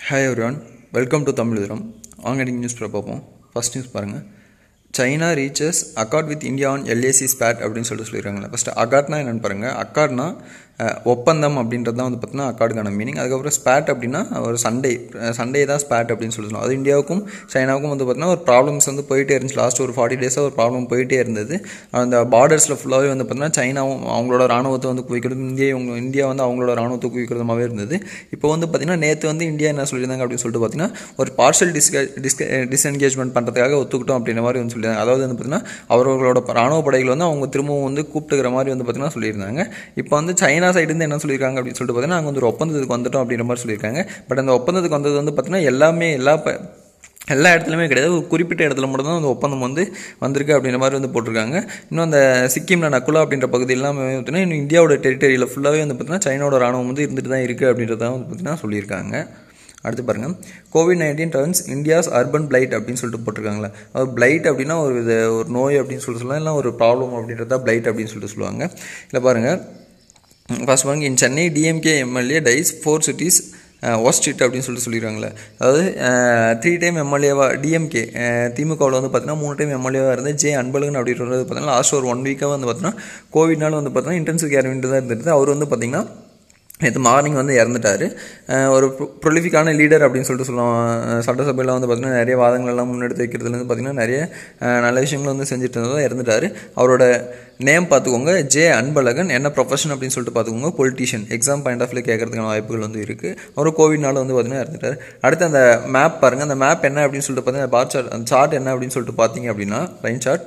Hi everyone welcome to Tamil விதரம் online news paper பார்ப்போம் first news பாருங்கள் China reaches accord with India on LAC spat அப்படின்னு சொல்லிட்டு சொல்லியிருக்காங்களே first அகார்ட்னா என்னென்னு பாருங்கள் அக்கார்ட்னா அஹ், ஒப்பந்தம் அப்படின்றது தான் வந்து பார்த்தீங்கன்னா அக்கார்டுக்கான மீனிங் அதுக்கப்புறம் ஸ்பேட் அப்படின்னா ஒரு சண்டே சண்டே தான் ஸ்பேட் அப்படின்னு சொல்லி சொல்லலாம் அது இந்தியாவுக்கும் சைனாவுக்கும் வந்து பார்த்தீங்கன்னா ஒரு ப்ராப்ளம்ஸ் வந்து போயிட்டே இருந்துச்சு லாஸ்ட் ஒரு ஃபார்ட்டி டேஸாக ஒரு ப்ராப்ளம் போயிட்டே இருந்தது அந்த பார்டர்ஸில் ஃபுல்லாகவே வந்து பார்த்தீங்கன்னா சைனாவும் அவங்களோட ராணுவத்தை வந்து குவிக்கிறது இந்தியா இவங்க இந்தியா வந்து அவங்களோட ராணுவத்தை குவிக்கிறதுமாவே இருந்தது இப்போ வந்து பார்த்தீங்கன்னா நேற்று வந்து இந்தியா என்ன சொல்லியிருந்தாங்க அப்படின்னு சொல்லிட்டு பார்த்தீங்கன்னா ஒரு பார்ஷல் டிஸ்க டிஸ்க டிஸ்என்கேஜ்மெண்ட் பண்ணுறதுக்காக ஒத்துக்கிட்டோம் அப்படின்ற மாதிரி வந்து சொல்லியிருந்தாங்க அதாவது வந்து பார்த்தீங்கன்னா அவர்களோட ராணுவ படைகள் வந்து அவங்க திரும்பவும் வந்து கூப்பிட்டுக்கிற மாதிரி வந்து பார்த்தீங்கன்னா சொல்லியிருந்தாங்க இப்போ வந்து சைனா சைடுலேருந்து என்ன சொல்லியிருக்காங்க அப்படின்னு சொல்லிட்டு பார்த்தீங்கன்னா அங்கே வந்து ஒரு ஒப்பந்தத்துக்கு வந்துட்டோம் அப்படின்ற மாதிரி சொல்லியிருக்காங்க பட் அந்த ஒப்பந்தத்துக்கு வந்தது வந்து பார்த்தீங்கன்னா எல்லாமே எல்லா ப எல்லா இடத்துலையுமே கிடையாது ஒரு குறிப்பிட்ட இடத்துல மட்டும் தான் அந்த ஒப்பந்தம் வந்து வந்திருக்கு அப்படின்ற மாதிரி வந்து போட்டிருக்காங்க இன்னும் அந்த சிக்கிமில் நக்குலா அப்படின்ற பகுதி எல்லாமே பார்த்தீங்கன்னா இன்னும் இந்தியாவோட டெரிட்டரியில் ஃபுல்லாகவே வந்து பார்த்தீங்கன்னா சைனாவோட ராணுவம் வந்து இருந்துட்டு தான் இருக்குது அப்படின்றத வந்து பார்த்தீங்கன்னா சொல்லியிருக்காங்க அடுத்து பாருங்கள் Covid nineteen turns India's urban blight அப்படின்னு சொல்லிட்டு போட்டிருக்காங்களே அது பிளைட் அப்படின்னா ஒரு இது ஒரு நோய் அப்படின்னு சொல்லிட்டு சொல்லலாம் இல்லை ஒரு ப்ராப்ளம் அப்படின்றத பிளைட் அப்படின்னு சொல்லிட்டு சொல்லுவாங்க இல்லை பாருங்கள் ஃபர்ஸ்ட் பாருங்க in Chennai DMK MLA dies four cities worst hit அப்படின்னு சொல்லிட்டு சொல்லியிருக்காங்களே அதாவது த்ரீ டைம் எம்எல்ஏவா டிஎம்கே திமுகவில் வந்து பார்த்தீங்கன்னா மூணு டைம் எம்எல்ஏவாக இருந்து ஜே அன்பழகன் அப்படின்றது பார்த்தீங்கன்னா லாஸ்ட் ஒரு ஒன் வீக்காக வந்து பார்த்தீங்கன்னா கோவிட்னால வந்து பார்த்தீங்கன்னா இன்டென்சிவ் கேர் வேண்டியது தான் இருந்தது அவர் வந்து பார்த்தீங்கன்னா நேற்று மார்னிங் வந்து இறந்துட்டார் ஒரு ப்ரொலிஃபிக்கான லீடர் அப்படின்னு சொல்லிட்டு சொல்லுவோம் அஹ் சட்டசபையில் வந்து பார்த்திங்கன்னா நிறைய வாதங்கள் எல்லாம் முன்னெடுத்து வைக்கிறதுலேருந்து பார்த்திங்கன்னா நிறைய அஹ், நல்ல விஷயங்கள் வந்து செஞ்சுட்டு இருந்ததாக இறந்துட்டார் அவரோட நேம் பார்த்துக்கோங்க ஜே அன்பழகன் என்ன ப்ரொஃபஷன் அப்படின்னு சொல்லிட்டு பார்த்துக்கோங்க politician exam point of view கேட்கறதுக்கான வாய்ப்புகள் வந்து இருக்குது அவர் கோவிட்னால வந்து பார்த்திங்கன்னா இறந்துட்டார் அடுத்து அந்த மேப் பாருங்கள் அந்த மேப் என்ன அப்படின்னு சொல்லிட்டு பார்த்தீங்கன்னா பார் சார்ட் அந்த சார்ட் என்ன அப்படின்னு சொல்லிட்டு பார்த்தீங்க அப்படின்னா லைன் சார்ட்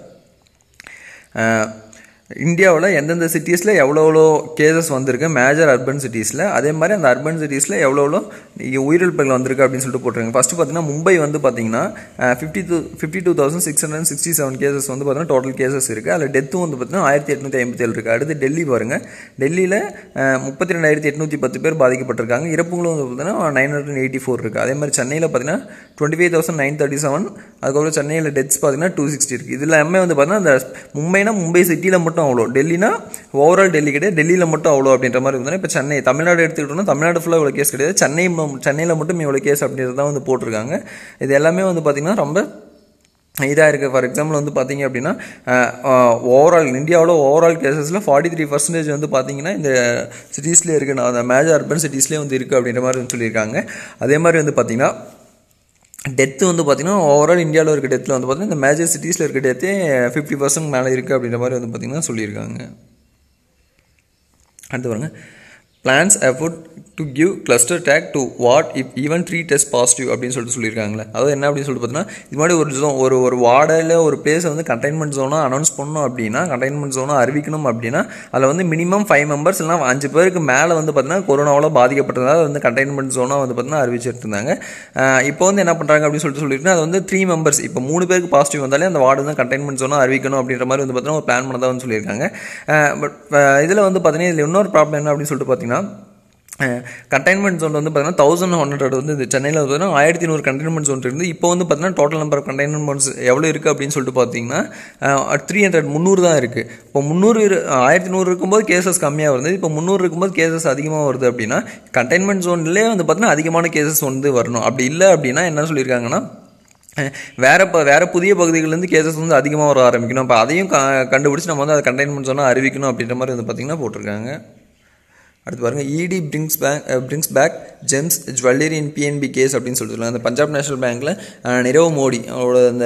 இந்தியாவில் எந்தெந்த சிட்டிஸில் எவ்வளோ எவ்வளோ கேசஸ் வந்திருக்கு மேஜர் அர்பன் சிட்டிஸில் அதே மாதிரி அந்த அர்பன் சிட்டிஸில் எவ்வளோ எவ்வளோ இங்கே உயிரிழப்புகள் வந்திருக்கு அப்படின்னு சொல்லிட்டு போட்டிருக்காங்க ஃபஸ்ட்டு பார்த்தீங்கன்னா மும்பை வந்து பார்த்தீங்கன்னா fifty two fifty two thousand six hundred sixty seven cases வந்து பார்த்தீங்கன்னா டோட்டல் கேசஸ் இருக்குது அதில் டெத்தும் வந்து பார்த்தீங்கன்னா ஆயிரத்தி எட்நூற்றி ஐம்பத்தி ஏழு இருக்குது அடுத்து டெல்லி பாருங்கள் டெல்லியில் முப்பத்தி ரெண்டாயிரத்தி எட்நூற்றி பத்து பேர் பாதிக்கப்பட்டிருக்காங்க இறப்புகளும் வந்து பார்த்தீங்கன்னா நைன் ஹண்ட்ரட் எயிட்டி ஃபோர் இருக்குது அதே மாதிரி சென்னையில் பார்த்தீங்கன்னா twenty five thousand nine thirty seven அதுக்கப்புறம் சென்னையில் டெத்ஸ் பார்த்தீங்கன்னா டூ சிக்ஸ்டி இருக்குது இதில் எல்லாமே வந்து பார்த்தீங்கன்னா அந்த மும்பைனா மும்பை சிட்டியில் மட்டும் அவ்வளோ டெல்லினா ஓவரால் டெல்லி கிடையாது டெல்லியில் மட்டும் அவ்வளோ அப்படின்ற மாதிரி இருந்தால் இப்போ சென்னை தமிழ்நாடு எடுத்துக்கிட்டோம்னா தமிழ்நாடு ஃபுல்லாக இவ்வளோ கேஸ் கிடையாது சென்னை ம- சென்னையில் மட்டும் இவ்வளோ கேஸ் அப்படின்றது தான் வந்து போட்டிருக்காங்க இது எல்லாமே வந்து பார்த்திங்கன்னா ரொம்ப இதாக இருக்குது ஃபார் எக்ஸாம்பிள் வந்து பார்த்தீங்க அப்படின்னா ஓவரால் இந்தியாவில் ஓவரால் கேசஸில் ஃபார்ட்டி த்ரீ பர்சன்டேஜ் வந்து பார்த்தீங்கன்னா இந்த சிட்டிஸ்லேயே இருக்குது அந்த மேஜர் அர்பன் சிட்டிஸ்லேயே வந்து இருக்குது அப்படின்ற மாதிரி வந்து சொல்லியிருக்காங்க அதே மாதிரி வந்து பார்த்தீங்கன்னா டெத்து வந்து பார்த்தீங்கன்னா ஓவரால் இந்தியாவில் இருக்க டெத்தில் வந்து பார்த்தீங்கன்னா இந்த மேஜர் சிட்டிஸில் இருக்க டெத்தே ஃபிஃப்டி பர்சன்ட் மேலே இருக்குது அப்படின்ற மாதிரி வந்து பார்த்தீங்கன்னா சொல்லியிருக்காங்க அடுத்து பாருங்க plans effort to give cluster tag to ward if even three test positive அப்படின்னு சொல்லிட்டு சொல்லியிருக்காங்களே அதாவது என்ன அப்படின்னு சொல்லிட்டு பார்த்தீங்கன்னா இது மாதிரி ஒரு zone- ஒரு ஒரு வார்டில் ஒரு பிளேஸை வந்து கண்டெய்ன்மெண்ட் ஜோனாக அனௌன்ஸ் பண்ணணும் அப்படின்னா கண்டெய்ன்மெண்ட் ஜோனாக அறிவிக்கணும் அப்படின்னா அதில் வந்து மினிமம் ஃபைவ் மெம்பர்ஸ் இல்லைனா அஞ்சு பேருக்கு மேலே வந்து பார்த்தீங்கன்னா கொரோனாவில் பாதிக்கப்பட்டதால் அது வந்து கண்டெய்ன்மெண்ட் ஜோனாக வந்து பார்த்தீங்கன்னா அறிவிச்சிட்டு இருந்தாங்க அஹ் இப்போ வந்து என்ன பண்ணுறாங்க அப்படின்னு சொல்லிட்டு சொல்லிட்டு அது வந்து த்ரீ மெம்பர்ஸ் இப்போ மூணு பேருக்கு பாசிட்டிவ் வந்தாலே அந்த வார்டு வந்து கண்டெய்ன்மெண்ட் ஜோனாக அறிவிக்கணும் அப்படின்ற மாதிரி வந்து பார்த்தீங்கன்னா ஒரு பிளான் பண்ணதாக வந்து சொல்லியிருக்காங்க பட் இதில் வந்து பார்த்தீங்கன்னா இதில் இன்னொரு ப்ராப்ளம் என்ன அப்படின்னு சொல்லிட்டு பார்த்தீங்கன்னா கண்டெய்ன்மெண்ட் ஜோன் வந்து பார்த்தீங்கன்னா தௌசண்ட் ஹண்ட்ரட் வந்து இந்த சென்னையில் வந்து பார்த்தீங்கன்னா ஆயிரத்தி நூறு கண்டெய்ன்மெண்ட் ஜோன் இருந்து இப்போ வந்து பார்த்தீங்கன்னா டோட்டல் நம்பர் ஆஃப் கண்டெய்ன்மெண்ட்ஸ் எவ்வளோ இருக்குது அப்படின்னு சொல்லிட்டு பார்த்தீங்கன்னா த்ரீ ஹண்ட்ரட் முந்நூறு தான் இருக்குது இப்போ முந்நூறு இரு- ஆயிரத்தி நூறு இருக்கும்போது கேசஸ் கம்மியாக வருது இப்போ முந்நூறு இருக்கும்போது கேசஸ் அதிகமாக வருது அப்படின்னா கண்டெய்ன்மெண்ட் ஜோன்லேயே வந்து பார்த்தீங்கன்னா அதிகமான கேசஸ் வந்து வரணும் அப்படி இல்லை அப்படின்னா என்ன சொல்லியிருக்காங்கன்னா அஹ் வேற இப்போ வேற புதிய பகுதிகள்லேருந்து கேசஸ் வந்து அதிகமாக வர ஆரம்பிக்கணும் அப்போ அதையும் க- கண்டுபிடிச்சு நம்ம வந்து அதை கண்டெய்ன்மெண்ட் சொன்னால் அறிவிக்கணும் அப்படின்ற மாதிரி வந்து பார்த்திங்கன்னா போட்டிருக்காங்க அடுத்து பாருங்க ED brings bank brings back gems jewellery in PNB case அப்படின்னு சொல்லிட்டு சொல்லுவாங்க. அந்த பஞ்சாப் நேஷனல் பேங்க்கில் நிரவ் மோடி அவரோட அந்த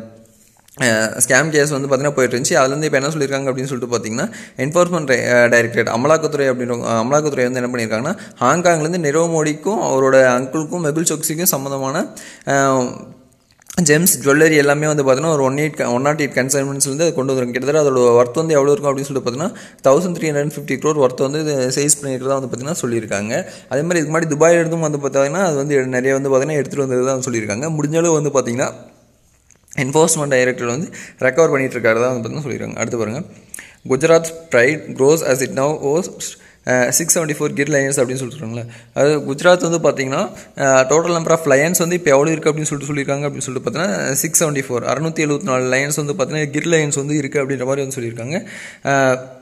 ஸ்கேம் கேஸ் வந்து பார்த்தீங்கன்னா போயிட்டு இருந்துச்சு அதுலேருந்து இப்போ என்ன சொல்லியிருக்காங்க அப்படின்னு சொல்லிட்டு பார்த்தீங்கன்னா என்ஃபோர்ஸ்மெண்ட் டைரக்டரேட் அமலாக்கத்துறை அப்படின்ற அமலாக்கத்துறை வந்து என்ன பண்ணியிருக்காங்கன்னா ஹாங்காங்லேருந்து நிரவ் மோடிக்கும் அவரோட அங்கிளுக்கும் மெகுல் சோக்சிக்கும் சம்மந்தமான அஹ், ஜெம்ஸ் ஜுவல்லரி எல்லாமே வந்து பார்த்தீங்கன்னா ஒரு one eight one nought eight கன்சைன்மெண்ட்ஸ்லேருந்து கொண்டு வந்துரும் கிட்டத்தட்ட அதோட ஒர்த் வந்து எவ்வளோ இருக்கும் அப்படின்னு சொல்லிட்டு பார்த்தீங்கன்னா thousand three hundred fifty crore worth வந்து சேல்ஸ் பண்ணிக்கிறதா வந்து பார்த்தீங்கன்னா சொல்லியிருக்காங்க அதே மாதிரி இதுக்கு முன்னாடி துபாய் இருந்தும் வந்து பார்த்தீங்கன்னா அது வந்து நிறைய வந்து பார்த்தீங்கன்னா எடுத்துகிட்டு வந்தது தான் சொல்லியிருக்காங்க முடிஞ்சாலும் வந்து பார்த்தீங்கன்னா என்ஃபோர்ஸ்மெண்ட் டைரக்டர் வந்து ரெக்கவர் பண்ணிட்டு இருக்காரு தான் வந்து பார்த்தீங்கன்னா சொல்லியிருக்காங்க அடுத்து பாருங்க Gujarat pride grows as it now has six seventy four Gir lions அப்படின்னு சொல்லிட்டுருக்காங்களே அது குஜராத் வந்து பார்த்தீங்கன்னா டோட்டல் நம்பர் ஆஃப் லைன்ஸ் வந்து இப்போ எவ்வளோ இருக்குது அப்படின்னு சொல்லிட்டு சொல்லியிருக்காங்க அப்படின்னு சொல்லிட்டு பார்த்தீங்கன்னா சிக்ஸ் செவன்ட்டி ஃபோர் அறுநூத்தி எழுபத்தி நாலு லைன்ஸ் வந்து பார்த்தீங்கன்னா கிர் லைன்ஸ் வந்து இருக்குது அப்படின்ற மாதிரி வந்து சொல்லியிருக்காங்க அஹ்,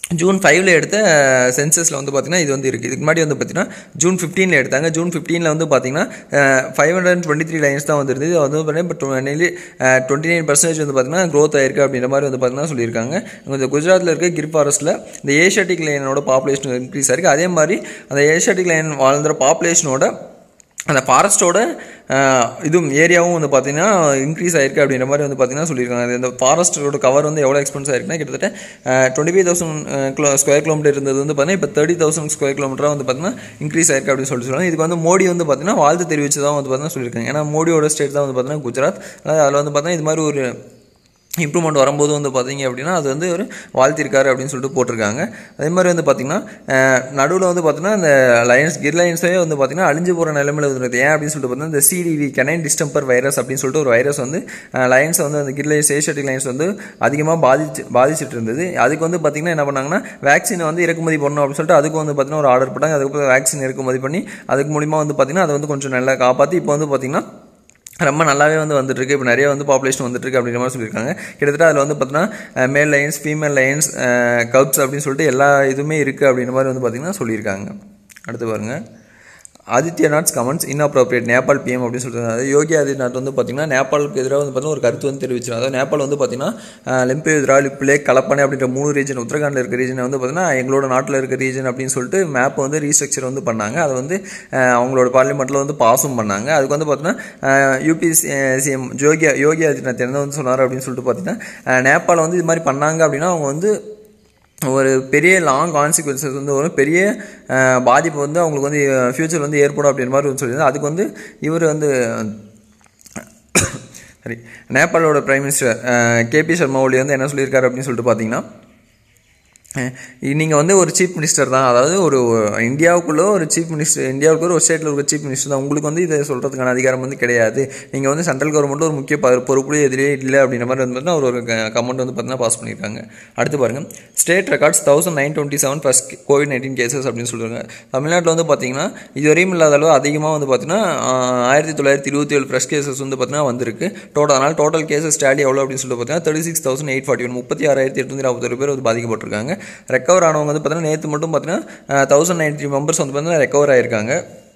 ஜூன் ஃபைவ்ல எடுத்த சென்சஸில் வந்து பார்த்தீங்கன்னா இது வந்து இருக்குது இதுக்கு முன்னாடி வந்து பார்த்தீங்கன்னா ஜூன் ஃபிஃப்டீனில் எடுத்தாங்க ஜூன் ஃபிஃப்டீனில் வந்து பார்த்தீங்கன்னா five hundred twenty three lions தான் வந்துருந்தது அது வந்து பார்த்தீங்கன்னா நெல்லி டுவெண்ட்டி நைன் பர்சன்டேஜ் வந்து பார்த்தீங்கன்னா க்ரோத் ஆயிருக்கு அப்படின்ற மாதிரி வந்து பார்த்தீங்கன்னா சொல்லியிருக்காங்க இந்த குஜராத்தில் இருக்க கிர் ஃபாரஸ்ட்டில் இந்த ஏஷியாட்டிக் லைனோட பாப்புலேஷன் இன்க்ரீஸ் ஆயிருக்கு அதே மாதிரி அந்த ஏஷியாட்டிக் லைன் வாழ்ந்துற பாப்புலேஷனோட அந்த ஃபாரஸ்ட்டோட இதுவும் ஏரியாவும் வந்து பார்த்தீங்கன்னா இன்க்ரீஸ் ஆயிருக்கு அப்படின்ற மாதிரி வந்து பார்த்தீங்கன்னா சொல்லியிருக்காங்க அது இந்த ஃபாரஸ்ட்டோட கவர் வந்து எவ்வளோ எக்ஸ்பென்ஸ் ஆயிருக்குன்னா கிட்டத்தட்ட twenty five thousand kilo square kilometre இருந்தது வந்து பார்த்தீங்கன்னா இப்போ தேர்ட்டி தௌசண்ட் ஸ்கொயர் கிலோமீட்டராக வந்து பார்த்தீங்கன்னா இன்க்ரீஸ் ஆயிருக்கு அப்படின்னு சொல்லிட்டு சொல்லுவாங்க இதுக்கு வந்து மோடி வந்து பார்த்தீங்கன்னா வாழ்த்து தெரிவிச்சு தான் வந்து பார்த்தீங்கன்னா சொல்லியிருக்காங்க ஏன்னா மோடியோட ஸ்டேட் தான் வந்து பார்த்தீங்கன்னா குஜராத் அதாவது அதில் வந்து பார்த்தீங்கன்னா இது மாதிரி ஒரு இம்ப்ரூவ்மெண்ட் வரும்போது வந்து பார்த்தீங்க அப்படின்னா அது வந்து ஒரு வாழ்த்திருக்காரு அப்படின்னு சொல்லிட்டு போட்டிருக்காங்க அதே மாதிரி வந்து பார்த்தீங்கன்னா நடுவில் வந்து பார்த்தீங்கன்னா இந்த லயன்ஸ் கிர் லயன்ஸே வந்து பார்த்தீங்கன்னா அழிஞ்சு போகிற நிலைமையில் வந்துருக்கு ஏன் அப்படின்னு சொல்லிட்டு பார்த்தீங்கன்னா இந்த சிடிவி கெனைன் டிஸ்டம்பர் வைரஸ் அப்படின்னு சொல்லிட்டு ஒரு வைரஸ் வந்து லயன்ஸ் வந்து அந்த கிர் லைன்ஸ் ஏஷியாட்டிக் லைன்ஸ் வந்து அதிகமாக பாதிச்சு பாதிச்சுட்டு இருந்தது அதுக்கு வந்து பார்த்தீங்கன்னா என்ன பண்ணாங்கன்னா வேக்சினை வந்து இறக்குமதி பண்ணணும் அப்படின்னு சொல்லிட்டு அதுக்கு வந்து பார்த்தீங்கன்னா ஒரு ஆர்டர் போட்டாங்க அதுக்கப்புறம் வேக்சின் இறக்குமதி பண்ணி அதுக்கு மூலிமா வந்து பார்த்தீங்கன்னா அதை வந்து கொஞ்சம் நல்லா காப்பாற்றி இப்போ வந்து பார்த்தீங்கன்னா ரொம்ப நல்லாவே வந்து வந்துட்டு இருக்கு இப்போ நிறைய வந்து பாப்புலேஷன் வந்துட்டு இருக்கு அப்படின்ற மாதிரி சொல்லியிருக்காங்க கிட்டத்தட்ட அதில் வந்து பார்த்தீங்கன்னா மேல் லைன்ஸ் ஃபீமேல் லைன்ஸ் கப்ஸ் அப்படின்னு சொல்லிட்டு எல்லா இதுவுமே இருக்குது அப்படின்ற மாதிரி வந்து பார்த்தீங்கன்னா சொல்லியிருக்காங்க அடுத்து பாருங்கள் Adityanath's comments inappropriate Nepal PM அப்படின்னு சொல்லிட்டு அதாவது யோகி ஆதித்யநாத் வந்து பார்த்தீங்கன்னா நேபாளுக்கு எதிராக வந்து பார்த்தீங்கன்னா ஒரு கருத்து வந்து தெரிவிச்சிருக்காங்க அதாவது நேபாள் வந்து பார்த்தீங்கன்னா லெம்பே எதிராக லிப்லே கலப்பனை அப்படின்ற மூணு ரீஜன் உத்தரகாண்டில் இருக்க ரீஜனை வந்து பார்த்தீங்கன்னா எங்களோட நாட்டில் இருக்க ரீஜன் அப்படின்னு சொல்லிட்டு மேப் வந்து ரீஸ்ட்ரக்சர் வந்து பண்ணாங்க அதை வந்து அவங்களோட பார்லிமெண்ட்டில் வந்து பாஸும் பண்ணாங்க அதுக்கு வந்து பார்த்தீங்கன்னா யூபி சிஎம் யோகி யோகி ஆதித்யநாத் என்ன வந்து சொன்னார் அப்படின்னு சொல்லிட்டு பார்த்தீங்கன்னா நேபாளை வந்து இது மாதிரி பண்ணாங்க அப்படின்னா அவங்க வந்து ஒரு பெரிய லாங் கான்சிக்வன்சஸ் வந்து ஒரு பெரிய பாதிப்பு வந்து அவங்களுக்கு வந்து ஃப்யூச்சர் வந்து ஏற்படும் அப்படின்ற மாதிரி வந்து சொல்லியிருந்தாங்க அதுக்கு வந்து இவர் வந்து சரி நேபாளோட prime minister KP Sharma Oli வந்து என்ன சொல்லியிருக்காரு அப்படின்னு சொல்லிட்டு பார்த்தீங்கன்னா நீங்கள் வந்து ஒரு சீஃப் மினிஸ்டர் தான் அதாவது ஒரு இந்தியாவுக்குள்ளே ஒரு சீஃப் மினிஸ்டர் இந்தியாவுக்குள்ள ஒரு ஸ்டேட்டில் ஒரு சீஃப் மினிஸ்டர் தான் உங்களுக்கு வந்து இதை சொல்கிறதுக்கான அதிகாரம் வந்து கிடையாது நீங்கள் வந்து சென்ட்ரல் கவர்மெண்ட்டில் ஒரு முக்கிய ப பொறுப்புலேயே எதிரே இல்லை அப்படின்ற மாதிரி வந்து அவர் ஒரு கமெண்ட் வந்து பார்த்தீங்கன்னா பாஸ் பண்ணியிருக்காங்க அடுத்து பாருங்கள் state records thousand nine twenty seven first Covid nineteen cases அப்படின்னு சொல்கிறாங்க தமிழ்நாட்டில் வந்து பார்த்தீங்கன்னா இதுவரையும் இல்லாத அளவு அதிகமாக வந்து பார்த்தீங்கன்னா ஆயிரத்தி தொள்ளாயிரத்தி இருபத்தி ஏழு ஃப்ரெஷ் கேசஸ் வந்து பார்த்தீங்கன்னா வந்திருக்கு டோட்டல் அதனால் டோட்டல் கேசஸ் ஸ்டாடி எவ்வளோ அப்படின்னு சொல்லிட்டு பார்த்தீங்கன்னா thirty six thousand eight forty one முப்பத்தி ஆறாயிரத்தி எட்நூற்றி நாற்பத்தொரு பேர் வந்து பாதிக்கப்பட்டிருக்காங்க ரெக்கவர் ஆனவங்க வந்து பார்த்தீங்கன்னா நேற்று மட்டும் பார்த்தீங்கன்னா தௌசண்ட் நைன்டி மெம்பர்ஸ் வந்து பார்த்தீங்கன்னா ரெக்கவர் ஆயிருக்காங்க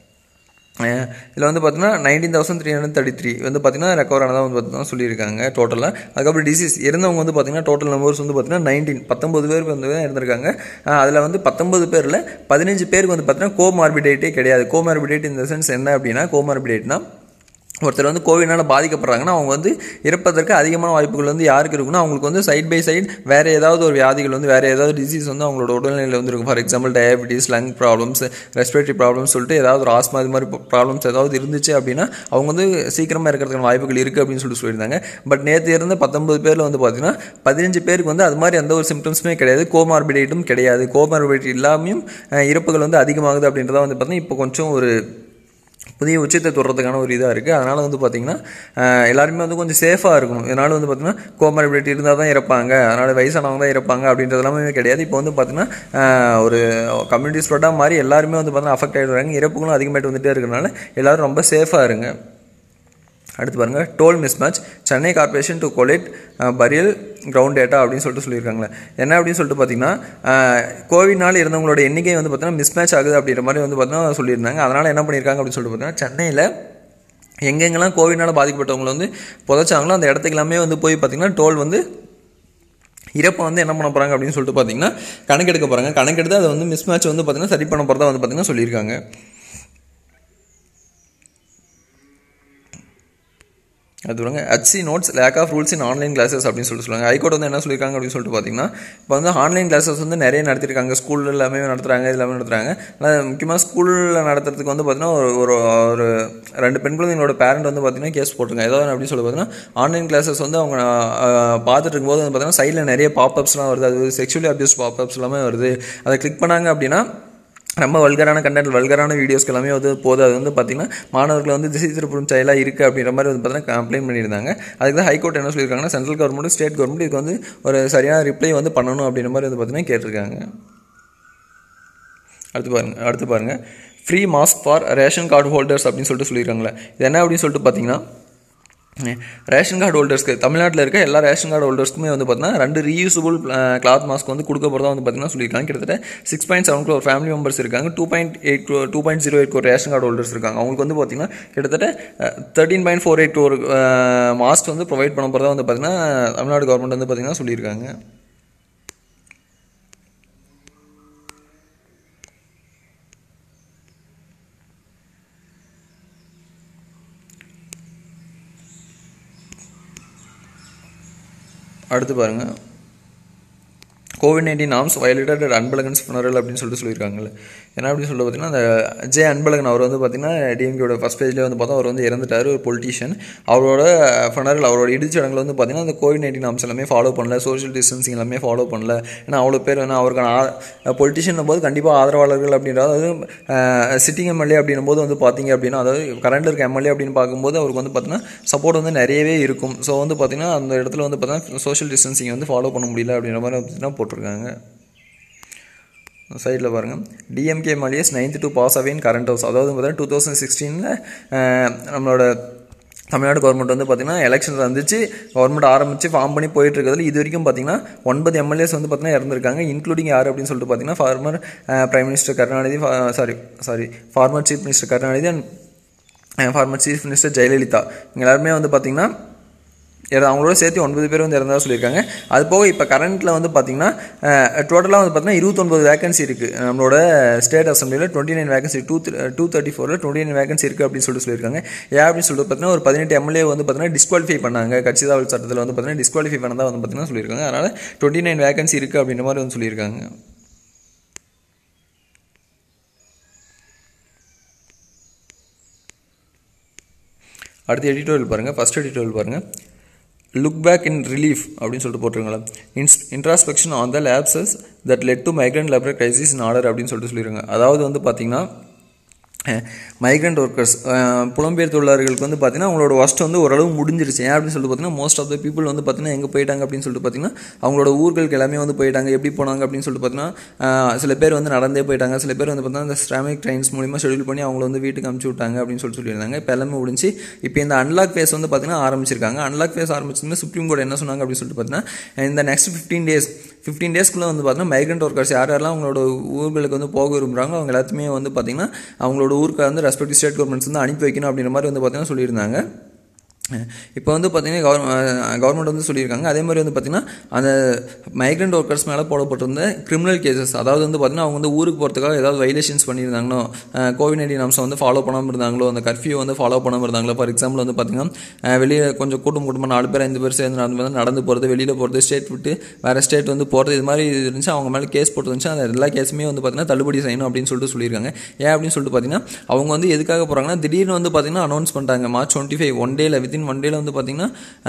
இதில் வந்து பார்த்தீங்கன்னா nineteen thousand three hundred thirty three வந்து பார்த்தீங்கன்னா ரெக்கவர் ஆனதாக வந்து பார்த்தீங்கன்னா சொல்லியிருக்காங்க டோட்டலாக அதுக்கப்புறம் டிசீஸ் இருந்தவங்க வந்து பார்த்தீங்கன்னா டோட்டல் நம்பர்ஸ் வந்து பார்த்தீங்கன்னா நைன்டீன் பத்தொம்பது பேர் வந்து இருந்திருக்காங்க அதில் வந்து பத்தொம்பது பேரில் பதினஞ்சு பேருக்கு வந்து பார்த்தீங்கன்னா கோமார்பிடேட்டே கிடையாது கோமார்பிடேட் இந்த சென்ஸ் என்ன அப்படின்னா கோமார்பிடேட்னா ஒருத்தர் வந்து கோவிட்னால் பாதிக்கப்படுறாங்கன்னா அவங்க வந்து இறப்பதற்கு அதிகமான வாய்ப்புகள் வந்து யாருக்கு இருக்குன்னா அவங்களுக்கு வந்து சைட் பை சைடு வேறு ஏதாவது ஒரு வியாதிகள் வந்து வேறு ஏதாவது டிசீஸ் வந்து அவங்களோட உடல்நிலையில் வந்து இருக்கும் for example diabetes lung problems respiratory problems சொல்லிட்டு ஏதாவது ஒரு ஆஸ்மா இது மாதிரி ப்ராப்ளம்ஸ் ஏதாவது இருந்துச்சு அப்படின்னா அவங்க வந்து சீக்கிரமாக இருக்கிறதுக்கான வாய்ப்புகள் இருக்குது அப்படின்னு சொல்லிட்டு சொல்லியிருந்தாங்க பட் நேற்று இருந்த பத்தொன்பது பேரில் வந்து பார்த்தீங்கன்னா பதினஞ்சு பேருக்கு வந்து அது மாதிரி எந்த ஒரு சிம்டம்ஸுமே கிடையாது கோமார்பிடேட்டும் கிடையாது கோமார்பிடேட் இல்லாமையும் இறப்புகள் வந்து அதிகமாகுது அப்படின்றத வந்து பார்த்தீங்கன்னா இப்போ கொஞ்சம் ஒரு புதிய உச்சத்தை தொடுறதுக்கான ஒரு இதாக இருக்குது அதனால் வந்து பார்த்திங்கன்னா எல்லாருமே வந்து கொஞ்சம் சேஃபாக இருக்கணும் இதனால் வந்து பார்த்திங்கன்னா கோமார்பிலிட்டி இருந்தால் தான் இறப்பாங்க அதனால் வயசானவங்க தான் இறப்பாங்க அப்படின்றது எல்லாமே கிடையாது இப்போ வந்து பார்த்திங்கன்னா ஒரு கம்யூனிட்டி ஸ்ப்ரெட்டாக மாதிரி எல்லாருமே வந்து பார்த்திங்கன்னா அஃபெக்ட் ஆகிடுறாங்க இறப்புகளும் அதிகமாகிட்டு வந்துகிட்டே இருக்கிறனால எல்லோரும் ரொம்ப சேஃபாக இருங்க அடுத்து பாருங்கள் toll mismatch Chennai corporation to collate burial ground data அப்படின்னு சொல்லிட்டு சொல்லியிருக்காங்களே என்ன அப்படின்னு சொல்லிட்டு பார்த்தீங்கன்னா கோவிட்னால இருந்தவங்களோட எண்ணிக்கை வந்து பார்த்தீங்கன்னா மிஸ் மேட்ச் ஆகுது அப்படின்ற மாதிரி வந்து பார்த்தீங்கன்னா சொல்லியிருந்தாங்க அதனால் என்ன பண்ணியிருக்காங்க அப்படின்னு சொல்லிட்டு பார்த்தீங்கன்னா சென்னையில் எங்கெங்கெல்லாம் கோவிட்னால பாதிக்கப்பட்டவங்களை வந்து புதைச்சாங்களோ அந்த இடத்துக்கு எல்லாமே வந்து போய் பார்த்திங்கன்னா டோல் வந்து இறப்பை வந்து என்ன பண்ண போகிறாங்க அப்படின்னு சொல்லிட்டு பார்த்தீங்கன்னா கணக்கெடுக்க போகிறாங்க கணக்கெடுத்து அதை வந்து மிஸ் மேட்ச் வந்து பார்த்தீங்கன்னா சரி பண்ண போகிறதா வந்து பார்த்தீங்கன்னா சொல்லியிருக்காங்க அது சொல்லுவாங்க HC notes lack of rules in online classes அப்படின்னு சொல்லிட்டு சொல்லுவாங்க ஹைகோர்ட் வந்து என்ன சொல்லியிருக்காங்க அப்படின்னு சொல்லிட்டு பார்த்தீங்கன்னா இப்போ வந்து ஆன்லைன் கிளாஸஸ் வந்து நிறைய நடத்திருக்காங்க ஸ்கூலில் எல்லாமே நடத்துகிறாங்க எல்லாமே நடத்துகிறாங்க ஆனால் முக்கியமாக ஸ்கூலில் நடத்துறதுக்கு வந்து பார்த்தீங்கன்னா ஒரு ஒரு ஒரு ரெண்டு பெண் குழந்தைங்களோட பேரண்ட் வந்து பார்த்தீங்கன்னா கேஸ் போட்டிருக்காங்க ஏதாவது அப்படின்னு சொல்லி பார்த்தீங்கன்னா ஆன்லைன் கிளாஸஸ் வந்து அவங்க பார்த்துட்டு இருக்கும்போது வந்து பார்த்தீங்கன்னா சைடில் நிறைய பாப்அப்ஸ்லாம் வருது அது செக்ஷுவலி அப்யூஸ் பாப்அப்ஸ் எல்லாமே வருது அதை கிளிக் பண்ணாங்க அப்படின்னா ரொம்ப வல்கரான கண்டென்ட் வல்கரான வீடியோஸ்க்கு எல்லாமே வந்து போதும் அது வந்து பார்த்திங்கன்னா மாணவர்களை வந்து திசை திருப்பும் செயலாக இருக்குது அப்படின்ற மாதிரி வந்து பார்த்தீங்கன்னா கம்ப்ளைண்ட் பண்ணியிருந்தாங்க அதுக்கு தான் ஹைகோர்ட் என்ன சொல்லியிருக்காங்கன்னா சென்ட்ரல் கவர்மெண்ட் ஸ்டேட் கவர்மெண்ட் இதுக்கு வந்து ஒரு சரியான ரிப்ளை வந்து பண்ணணும் அப்படின்ற மாதிரி வந்து பார்த்தீங்கன்னா கேட்டிருக்காங்க அடுத்து பாருங்கள் அடுத்து பாருங்கள் free mask for ration card holders அப்படின்னு சொல்லிட்டு சொல்லியிருக்காங்களே இது என்ன அப்படின்னு சொல்லிட்டு பார்த்தீங்கன்னா ரேஷன் கார்டு ஹோல்டர்ஸ்க்கு தமிழ்நாட்டில் இருக்க எல்லா ரேஷன் கார்டு ஹோல்டர்ஸ்க்குமே வந்து பார்த்தீங்கன்னா ரெண்டு ரீயூசபிள் கிளாத் மாஸ்க் வந்து கொடுக்க போகிறதா வந்து பார்த்தீங்கன்னா சொல்லியிருக்காங்க கிட்டத்தட்ட six point seven crore family members இருக்காங்க two point eight crore two point zero eight crore ration card holders இருக்காங்க அவங்களுக்கு வந்து பார்த்தீங்கன்னா கிட்டத்தட்ட thirteen point four eight crore mask வந்து ப்ரொவைட் பண்ண போகிறதா வந்து பார்த்தீங்கன்னா தமிழ்நாடு கவர்மெண்ட் வந்து பார்த்தீங்கன்னா சொல்லியிருக்காங்க அடுத்து பாருங்கள் Covid nineteen norms violated Anbazhagan's funeral அப்படின்னு சொல்லிட்டு சொல்லியிருக்காங்கல்ல என்ன அப்படின்னு சொல்லிட்டு பார்த்தீங்கன்னா அந்த ஜே அன்பழகன் அவர் வந்து பார்த்தீங்கன்னா டிஎம்கேயோட ஃபஸ்ட் பேஜ்லேயே வந்து பார்த்தா அவர் வந்து இறந்துட்டார் ஒரு பொலிட்டீஷியன் அவரோட funeral அவரோட இடிச்சடங்கில் வந்து பார்த்தீங்கன்னா அந்த கோவிட் நைன்டீன் நாம்ஸ் எல்லாமே ஃபாலோ பண்ணல சோஷியல் டிஸ்டன்சிங் எல்லாமே ஃபாலோ பண்ணல ஏன்னா அவ்வளோ பேர் வேணா அவருக்கான பொலிட்டிஷியன் போது கண்டிப்பாக ஆதரவாளர்கள் அப்படின்ற அதாவது சிட்டிங் எம்எல்ஏ அப்படின்னும் போது வந்து பார்த்தீங்க அப்படின்னா அதாவது கரண்ட் இருக்க எம்எல்ஏ அப்படின்னு பார்க்கும்போது அவருக்கு வந்து பார்த்தீங்கன்னா சப்போர்ட் வந்து நிறையவே இருக்கும் ஸோ வந்து பார்த்தீங்கன்னா அந்த இடத்துல வந்து பார்த்தீங்கன்னா சோஷியல் டிஸ்டன்சிங் வந்து ஃபாலோ பண்ண முடியல அப்படின்ற மாதிரி பார்த்தீங்கன்னா போட்டிருக்காங்க சைடில் பாருங்கள் DMK MLA's ninth to pass away current house அதாவது பார்த்தீங்கன்னா டூ தௌசண்ட் சிக்ஸ்டீனில் நம்மளோட தமிழ்நாடு கவர்மெண்ட் வந்து பார்த்திங்கன்னா எலெக்ஷன் வந்துச்சு கவர்மெண்ட் ஆரம்பித்து ஃபார்ம் பண்ணி போயிட்டு இருக்கிறதுல இது வரைக்கும் பார்த்தீங்கன்னா ஒன்பது எம்எல்ஏஸ் வந்து பார்த்தீங்கன்னா இறந்துருக்காங்க இன்க்ளூடிங் யார் அப்படின்னு சொல்லிட்டு பார்த்தீங்கன்னா former prime minister Karunanidhi sorry sorry former chief minister Karunanidhi and former chief minister Jayalalithaa இவங்க எல்லாருமே வந்து பார்த்திங்கன்னா இற- அவங்களோட சேர்த்து ஒன்பது பேர் வந்து இறந்ததாக சொல்லியிருக்காங்க அது போக இப்போ கரண்ட்டில் வந்து பார்த்தீங்கன்னா டோட்டலாக வந்து பார்த்தீங்கன்னா இருபத்தொன்பது வேகன்சி இருக்குது நம்மளோட ஸ்டேட் அசம்பிளியில் twenty nine vacancy two two thirty ஃபோரில் டுவெண்ட்டி நைன் வேகன்சி இருக்குது அப்படின்னு சொல்லிட்டு சொல்லியிருக்காங்க ஏன் அப்படின்னு சொல்லிட்டு பார்த்தீங்கன்னா ஒரு பதினெட்டு எம்எல்ஏ வந்து பார்த்தீங்கன்னா டிஸ்குவாலிஃபை பண்ணாங்க கட்சி தாவல் சட்டத்தில் வந்து பார்த்தீங்கன்னா டிஸ்குவாலிஃபை பண்ணதாக வந்து பார்த்தீங்கன்னா சொல்லியிருக்காங்க அதனால் டுவெண்ட்டி நைன் வேகன்சி இருக்குது அப்படின்ற மாதிரி வந்து சொல்லியிருக்காங்க அடுத்து எடிட்டோரியல் பாருங்கள் ஃபஸ்ட் எடிட்டோரியல் பாருங்கள் லுக் பேக் இன் ரிலீஃப் அப்படின்னு சொல்லிட்டு போட்டிருங்களா in introspection on the lapses that led to migrant labour crisis in order அப்படின்னு சொல்லிட்டு சொல்லியிருக்காங்க அதாவது வந்து பார்த்தீங்கன்னா மைக்ரண்ட் ஒர்க்கர்ஸ் புலம்பெயர் தொழிலாளர்களுக்கு வந்து பார்த்தீங்கன்னா அவங்களோட ஒர்ஸ்ட் வந்து ஓரளவு முடிஞ்சிருச்சு ஏன் அப்படின்னு சொல்லிட்டு பார்த்தீங்கன்னா மோஸ்ட் ஆஃப் த பீப்புள் வந்து பார்த்தீங்கன்னா எங்கே போயிட்டாங்க அப்படின்னு சொல்லிட்டு பார்த்தீங்கன்னா அவங்களோட ஊர்களுக்கு எல்லாமே வந்து போயிட்டாங்க எப்படி போனாங்க அப்படின்னு சொல்லிட்டு பார்த்தீங்கன்னா ஆஹ் சில பேர் வந்து நடந்தே போயிட்டாங்க சில பேர் வந்து பார்த்தீங்கன்னா இந்த ஸ்ட்ராமிக் ட்ரெயின்ஸ் மூலிமா ஷெடியூல் பண்ணி அவங்கள வந்து வீட்டுக்கு அனுப்பிச்சு விட்டாங்க அப்படின்னு சொல்லிட்டு சொல்லியிருந்தாங்க இப்போ எல்லாமே முடிஞ்சு இப்போ இந்த அன்லாக் ஃபேஸ் வந்து பார்த்தீங்கன்னா ஆரம்பிச்சிருக்காங்க அன்லாக் ஃபேஸ் ஆரம்பிச்சதுமே சுப்ரீம் கோர்ட் என்ன சொன்னாங்க அப்படின்னு சொல்லிட்டு பார்த்தீங்கன்னா இந்த நெக்ஸ்ட் ஃபிஃப்டீன் டேஸ் ஃபிஃப்டீன் டேஸ்க்குள்ளே வந்து பார்த்தீங்கன்னா மைக்ரண்ட் ஒர்க்கர்ஸ் யார் யாரெல்லாம் அவங்களோட ஊர்களுக்கு வந்து போக விரும்புகிறாங்களோ அவங்க எல்லாத்தையுமே வந்து பார்த்தீங்கன்னா அவங்களோட ஊருக்கு வந்து ரெஸ்பெக்டிவ் ஸ்டேட் கவர்மெண்ட்ஸ் வந்து அனுப்பி வைக்கணும் அப்படின்ற மாதிரி வந்து பார்த்தீங்கன்னா சொல்லியிருந்தாங்க இப்போ வந்து பார்த்தீங்கன்னா கவர்மெண்ட் கவர்மெண்ட் வந்து சொல்லியிருக்காங்க அதே மாதிரி வந்து பார்த்தீங்கன்னா அந்த மைக்ரண்ட் ஒர்க்கர்ஸ் மேலே போடப்பட்டிருந்த கிரிமினல் கேசஸ் அதாவது வந்து பார்த்தீங்கன்னா அவங்க வந்து ஊருக்கு போகிறதுக்காக ஏதாவது வைலேஷன்ஸ் பண்ணியிருந்தாங்களோ கோவிட் நைன்டீன் அம்சம் வந்து ஃபாலோ பண்ணாமல் இருந்தாங்களோ அந்த கர்ஃப்யூ வந்து ஃபாலோ பண்ணாமல் இருந்தாங்களோ ஃபார் எக்ஸாம்பிள் வந்து பார்த்தீங்கன்னா வெளியே கொஞ்சம் கூட்டம் கூட்டமாக நாலு பேர் ஐந்து பேர் சேர்ந்து நடந்து வந்து நடந்து போகிறது வெளியில் போகிறது ஸ்டேட் விட்டு வேறு ஸ்டேட் வந்து போகிறது இது மாதிரி இருந்துச்சு அவங்க மேலே கேஸ் போட்டுருந்துச்சு அந்த எல்லா கேஸுமே வந்து பார்த்தீங்கன்னா தள்ளுபடி செய்யணும் அப்படின்னு சொல்லிட்டு சொல்லியிருக்காங்க ஏன் அப்படின்னு சொல்லிட்டு பார்த்தீங்கன்னா அவங்க வந்து எதுக்காக போகிறாங்கன்னா திடீர்னு வந்து பார்த்தீங்கன்னா அனௌன்ஸ் பண்ணிட்டாங்க மார்ச் டுவெண்ட்டி ஃபைவ் ஒன் டேல வித்தின் ஒன் டேல வந்து பார்த்தீங்கன்னா